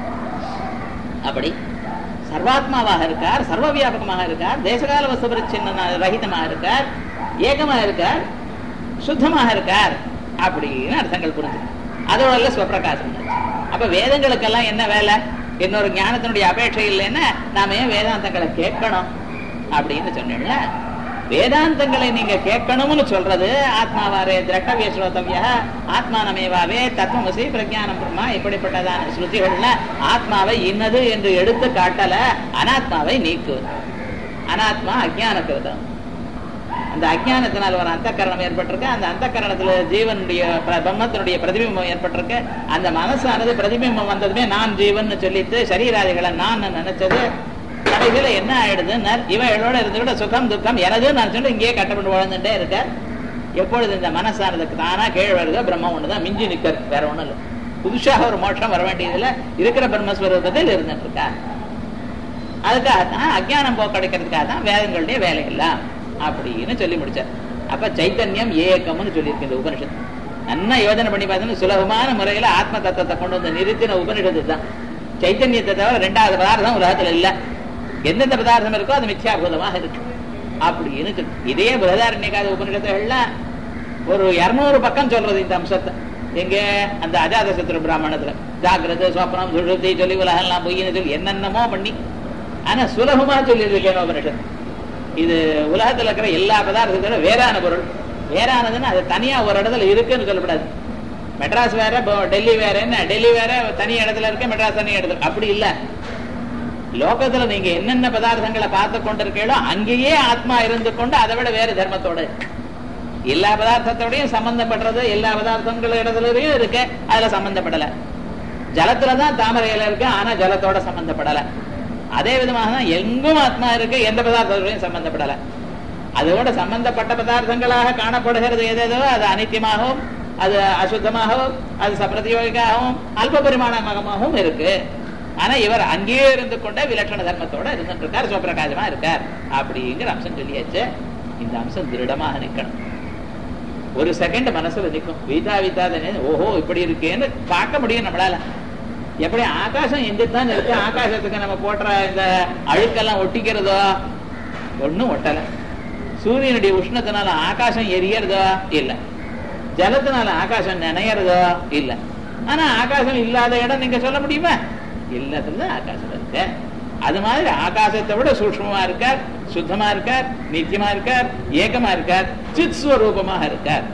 அப்படி சர்வாத்மாவாக இருக்கார் சர்வ வியாபகமாக இருக்கார் தேசகால வஸ்து பிரச்சின்ன ரஹிதமாக இருக்கார் ஏகமாக இருக்கார் சுத்தமாக இருக்கார் அப்படின்னு அர்த்தங்கள் புரிஞ்சு அதோட இல்ல ஸ்வப்பிரகாசம் அப்ப வேதங்களுக்கெல்லாம் என்ன வேலை இன்னொரு ஞானத்தினுடைய அபேட்சை இல்லைன்னா நாம ஏன் வேதாந்தங்களை கேட்கணும் அப்படின்னு சொன்னீங்களா வேதாந்தங்களை நீங்க கேட்கணும்னு சொல்றது ஆத்மாவாரே திரட்டவிய ஸ்ரோதவிய ஆத்மானமேவாவே தத்துவமசி பிரஜானம் பிரம்மா இப்படிப்பட்டதான ஸ்ருதிகள்ல ஆத்மாவை இன்னது என்று எடுத்து காட்டல அனாத்மாவை நீக்குவது அனாத்மா அஜான கிருதம் அந்த அஜானத்தினால் ஒரு அந்த கரணம் ஏற்பட்டிருக்கு அந்த அந்த கரணத்துல ஜீவனுடைய பிர- பிரம்மத்தினுடைய பிரதிபிம்பம் ஏற்பட்டிருக்கு அந்த மனசானது பிரதிபிம்பம் வந்ததுமே நான் ஜீவன் சொல்லிட்டு சரீராதிகளை நான் நினைச்சது கடைசியில என்ன ஆயிடுதுன்னா இவன் இவளோட இருந்துகிட்ட சுகம் துக்கம் எனது நான் சொல்லி இங்கேயே கட்டப்பட்டு வாழ்ந்துட்டே இருக்க எப்பொழுது இந்த மனசானதுக்கு தானா கீழ் வருதோ பிரம்மம் ஒண்ணுதான் மிஞ்சி நிக்கிறது வேற ஒண்ணும் இல்லை புதுசாக ஒரு மோட்சம் வர வேண்டியதுல இருக்கிற பிரம்மஸ்வரூபத்தில் இருந்துட்டு இருக்கா அதுக்காக தான் அஜ்ஞானம் போக்கடிக்கிறதுக்காக தான் வேதங்களுடைய வேலை எல்லாம் அப்படின்னு சொல்லி முடிச்சார் அப்ப சைத்தன்யம் ஏக்கம்னு சொல்லியிருக்கு இந்த உபனிஷத்து நல்லா யோஜனை பண்ணி பார்த்தோம்னா சுலபமான முறையில ஆத்ம தத்துவத்தை கொண்டு வந்து நிறுத்தின உபனிஷத்து தான் சைத்தன்யத்தை தவிர ரெண்டாவது பதார்த்தம் உலகத்துல இல்ல எந்தெந்த பதார்த்தம் இருக்கோ அது மித்யாபூதமாக இருக்கு அப்படின்னு சொல்லி இதே பிரதாரண்யக்காத உபனிஷத்துகள்லாம் ஒரு இருநூறு பக்கம் சொல்றது இந்த அம்சத்தை எங்க அந்த அஜாத சத்ரு பிராமணத்துல ஜாகிரத சொப்னம் சுழுத்தி சொல்லி உலகெல்லாம் பொய்ன்னு சொல்லி என்னென்னமோ பண்ணி ஆனா சுலபமா சொல்லி இருக்கேன் உபனிஷத் இது உலகத்துல இருக்கிற எல்லா பதார்த்தத்தோட வேறான பொருள் வேறானதுன்னு அது தனியா ஒரு இடத்துல இருக்குன்னு சொல்லக்கூடாது மெட்ராஸ் வேற இப்போ டெல்லி வேற என்ன டெல்லி வேற தனி இடத்துல இருக்கு மெட்ராஸ் தனி இடத்துல அப்படி இல்ல லோகத்துல நீங்க என்னென்ன பதார்த்தங்களை பார்த்து கொண்டிருக்கீங்களோ அங்கேயே ஆத்மா இருந்து கொண்டு அதை விட வேறு தர்மத்தோட இருக்கு. எல்லா பதார்த்தத்தோடையும் சம்பந்தப்படுறது எல்லா பதார்த்தங்கள் இடத்துலயும் இருக்கு அதுல சம்பந்தப்படல ஜலத்துலதான் தாமரை இலை இருக்கு ஆனா ஜலத்தோட சம்பந்தப்படல அதே விதமாக தான் எங்கும் ஆத்மா இருக்கு எந்த பதார்த்தத்தோடையும் சம்பந்தப்படல அதோட சம்பந்தப்பட்ட பதார்த்தங்களாக காணப்படுகிறது எதேதோ அது அனித்தியமாகவும் அது அசுத்தமாகவும் அது சப்பிரதியோகிக்காகவும் அல்ப பரிமாணமாகவும் இருக்கு ஆனா இவர் அங்கேயே இருந்து கொண்டே விலட்சண தர்மத்தோட இருந்துட்டு இருக்கார் சிவபிரகாசமா இருக்கார் அப்படிங்கிற அம்சம் சொல்லியாச்சு இந்த அம்சம் திருடமாக நிக்கணும் ஒரு செகண்ட் மனசுல நிக்கும் வீதா வீதா ஓஹோ இப்படி இருக்கேன்னு பார்க்க முடியும் நம்மளால எப்படி ஆகாசம் எந்தித்தான் இருக்கு ஆகாசத்துக்கு நம்ம போடுற இந்த அழுக்கெல்லாம் ஒட்டிக்கிறதோ ஒண்ணும் ஒட்டல சூரியனுடைய உஷ்ணத்தினால ஆகாசம் எரியறதோ இல்ல ஜலத்தினால ஆகாசம் நினையறதோ இல்ல ஆனா ஆகாசம் இல்லாத இடம் நீங்க சொல்ல முடியுமா எல்லாத்துல ஆகாசம் இருக்கு அது மாதிரி ஆகாசத்தை விட சூக்ஷ்மமா இருக்கார் சுத்தமா இருக்கார் நித்தியமா இருக்கார் ஏகமா இருக்கார் சித் ஸ்வரூபமாக இருக்கார்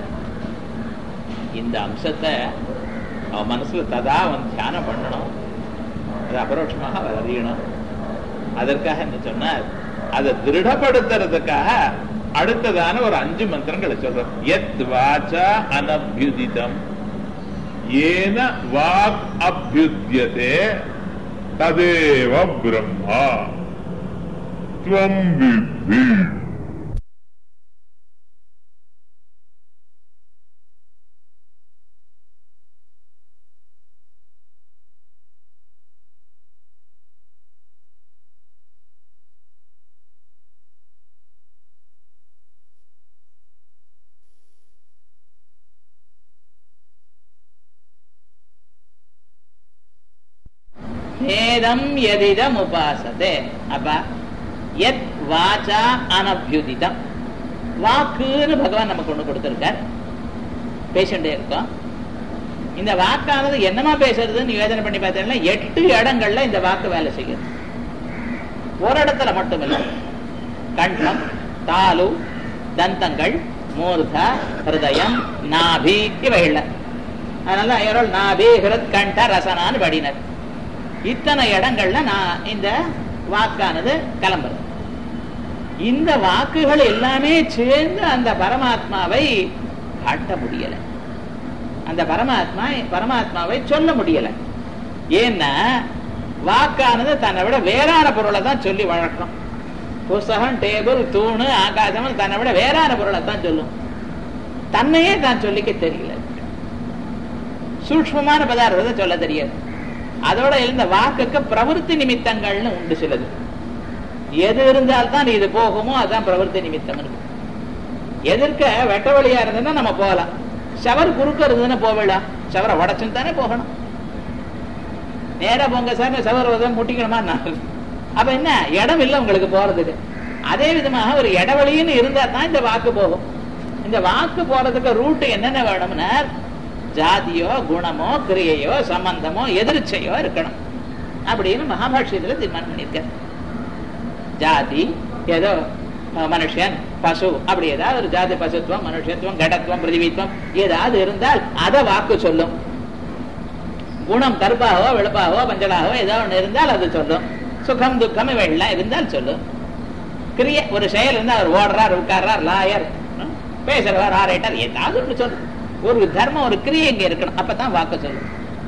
இந்த அம்சத்தை அவன் மனசுல ததா அவன் தியானம் பண்ணணும் அது அபரோட்சமாக அவர் அறியணும் அதற்காக என்ன சொன்னார் அதை திருடப்படுத்துறதுக்காக அடுத்ததான ஒரு அஞ்சு மந்திரங்களை சொல்றோம் எத் வாச்சா அனபியுதிதம் ஏன வாக் அபியுத்தியதே ததேவ பிரம்மா துவம் வித்தி வேதம் எதிதம் உபாசதே அப்ப எத் வாச்சா அனபியுதிதம் வாக்குன்னு பகவான் நமக்கு ஒண்ணு கொடுத்திருக்கார் பேசிட்டே இருக்கோம் இந்த வாக்கானது என்னமா பேசுறதுன்னு யோசனை பண்ணி பார்த்தீங்கன்னா எட்டு இடங்கள்ல இந்த வாக்கு வேலை செய்யுது ஒரு இடத்துல மட்டும் இல்லை கண்டம் தாலு தந்தங்கள் மூர்தா ஹிருதயம் நாபி இவைகள் அதனால ஐயரோல் நாபி ஹிருத் கண்ட ரசனான்னு படினர் இத்தனை இடங்கள்ல நான் இந்த வாக்கானது கிளம்புறது இந்த வாக்குகள் எல்லாமே சேர்ந்து அந்த பரமாத்மாவை காட்ட முடியல அந்த பரமாத்மா பரமாத்மாவை சொல்ல முடியல ஏன்னா வாக்கானது தன்னை விட வேறான பொருளை தான் சொல்லி வழக்கம் புஸ்தகம் டேபிள் தூணு ஆகாசம் தன்னை விட வேறான பொருளை தான் சொல்லும் தன்னையே தான் சொல்லிக்க தெரியல சூக்ஷ்மமான பதார்த்தத்தை சொல்ல தெரியாது அதோட இருந்த வாக்குக்கு பிரவருத்தி நிமித்தங்கள்னு உண்டு சிலது எது இருந்தால்தான் இது போகுமோ அதான் பிரவருத்தி நிமித்தம் இருக்கு எதிர்க்க வெட்ட வழியா இருந்ததுன்னா நம்ம போகலாம் ஷவர் குறுக்க இருந்ததுன்னா போகலாம் ஷவரை உடச்சுன்னு தானே போகணும் நேரா போங்க சார் ஷவர் உதவி முட்டிக்கணுமா நான் அப்ப என்ன இடம் இல்லை உங்களுக்கு போறதுக்கு அதே விதமாக ஒரு இடவழின்னு இருந்தா தான் இந்த வாக்கு போகும் இந்த வாக்கு போறதுக்கு ரூட் என்னென்ன வேணும்னா ஜாதியோ குணமோ கிரியையோ சம்பந்தமோ எதிர்ச்சையோ இருக்கணும் அப்படின்னு மகாபாஷ்யத்துல தீர்மானம் பண்ணியிருக்காரு ஜாதி ஏதோ அஹ், மனுஷன் பசு அப்படி ஏதாவது ஒரு ஜாதி பசுத்துவம் மனுஷத்துவம் கடத்துவம் பிருதிவித்துவம் ஏதாவது இருந்தால் அதை வாக்கு சொல்லும் குணம் கருப்பாகவோ வெளுப்பாகவோ பஞ்சலாகவோ ஏதாவது ஒண்ணு இருந்தால் அது சொல்லும் சுகம் துக்கம் இவையெல்லாம் இருந்தால் சொல்லும் கிரிய ஒரு செயல் இருந்தா அவர் ஓடுறார் உட்கார்றார் லாயர் ம், பேசுறவர் ஆரேட்டர் ஏதாவது ஒண்ணு சொல்லும் ஒரு தர்மம் ஒரு கிரியை இங்க இருக்கணும் அப்பதான் வாக்கு சொல்லும்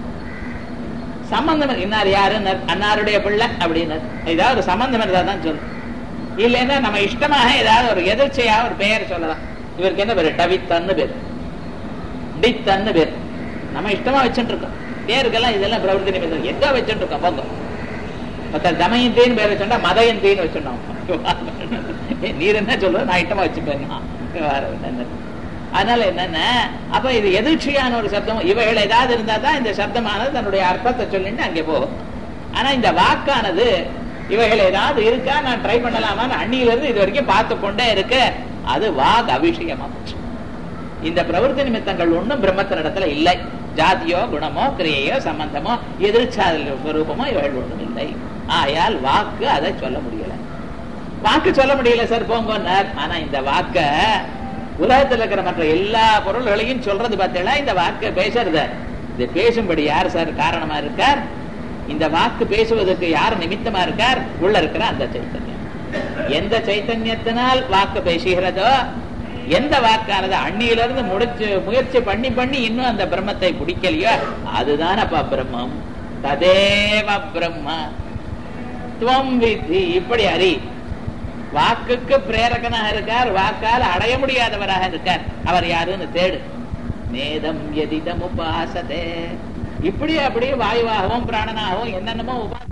சம்பந்தம் இன்னார் யாரு அன்னாருடைய பிள்ளை அப்படின்னு ஏதாவது ஒரு சம்பந்தம் இருந்தா தான் சொல்லும் இல்லைன்னா நம்ம இஷ்டமாக ஏதாவது ஒரு எதிர்ச்சையா ஒரு பெயர் சொல்லலாம் இவருக்கு என்ன பேரு டவித்தன்னு பேர் டித்தன்னு பேர் நம்ம இஷ்டமா வச்சுட்டு இருக்கோம் பேருக்கெல்லாம் இதெல்லாம் பிரவர்த்தி நிமித்தம் எங்க வச்சுட்டு இருக்கோம் போங்க மொத்த தமயந்தின்னு பேர் வச்சுட்டா மதயந்தின்னு வச்சுட்டோம் ஏய், நீர் என்ன சொல்ற நான் இஷ்டமா வச்சுப்பேன் அதனால என்னென்ன அப்ப இது எதிர்ச்சியான ஒரு சப்தம் இவைகள் ஏதாவது இருந்தா தான் இந்த சப்தமானது தன்னுடைய அர்த்தத்தை சொல்லிட்டு அங்கே போகும் ஆனா இந்த வாக்கானது இவைகள் ஏதாவது இருக்கா நான் ட்ரை பண்ணலாமான்னு அண்ணியில இருந்து இது வரைக்கும் பார்த்து கொண்டே இருக்கு அது வாக் அபிஷேகமா போச்சு இந்த பிரவருத்தி நிமித்தங்கள் ஒண்ணும் பிரம்மத்தினிடத்துல இல்லை ஜாதியோ குணமோ கிரியையோ சம்பந்தமோ எதிர்ச்சாதல் ஸ்வரூபமோ இவைகள் ஒண்ணும் இல்லை ஆயால் வாக்கு அதை சொல்ல முடியல வாக்கு சொல்ல முடியல சார் போங்கன்னார் ஆனா இந்த வாக்க உலகத்துல இருக்கிற மற்ற எல்லா பொருள்களையும் சொல்றது பார்த்தீங்களா இந்த வாக்க பேசுறத இது பேசும்படி யார் சார் காரணமா இருக்கார் இந்த வாக்கு பேசுவதற்கு யார் நிமித்தமா இருக்கார் உள்ள இருக்கிற அந்த சைத்தன்யம் எந்த சைத்தன்யத்தினால் வாக்கு பேசுகிறதோ எந்த வாக்கானது அண்ணியிலிருந்து முடிச்சு முயற்சி பண்ணி பண்ணி இன்னும் அந்த பிரம்மத்தை பிடிக்கலையோ அதுதான் அப்பா பிரம்மம் ததேவ பிரம்ம துவம் விதி இப்படி அறி வாக்குக்கு பிரேரகனாக இருக்கார் வாக்கால் அடைய முடியாதவராக இருக்கார் அவர் யாருன்னு தேடு நேதம் எதிதம் உபாசதே இப்படி அப்படியே வாயுவாகவும் பிராணனாகவும் என்னென்னமோ உபாச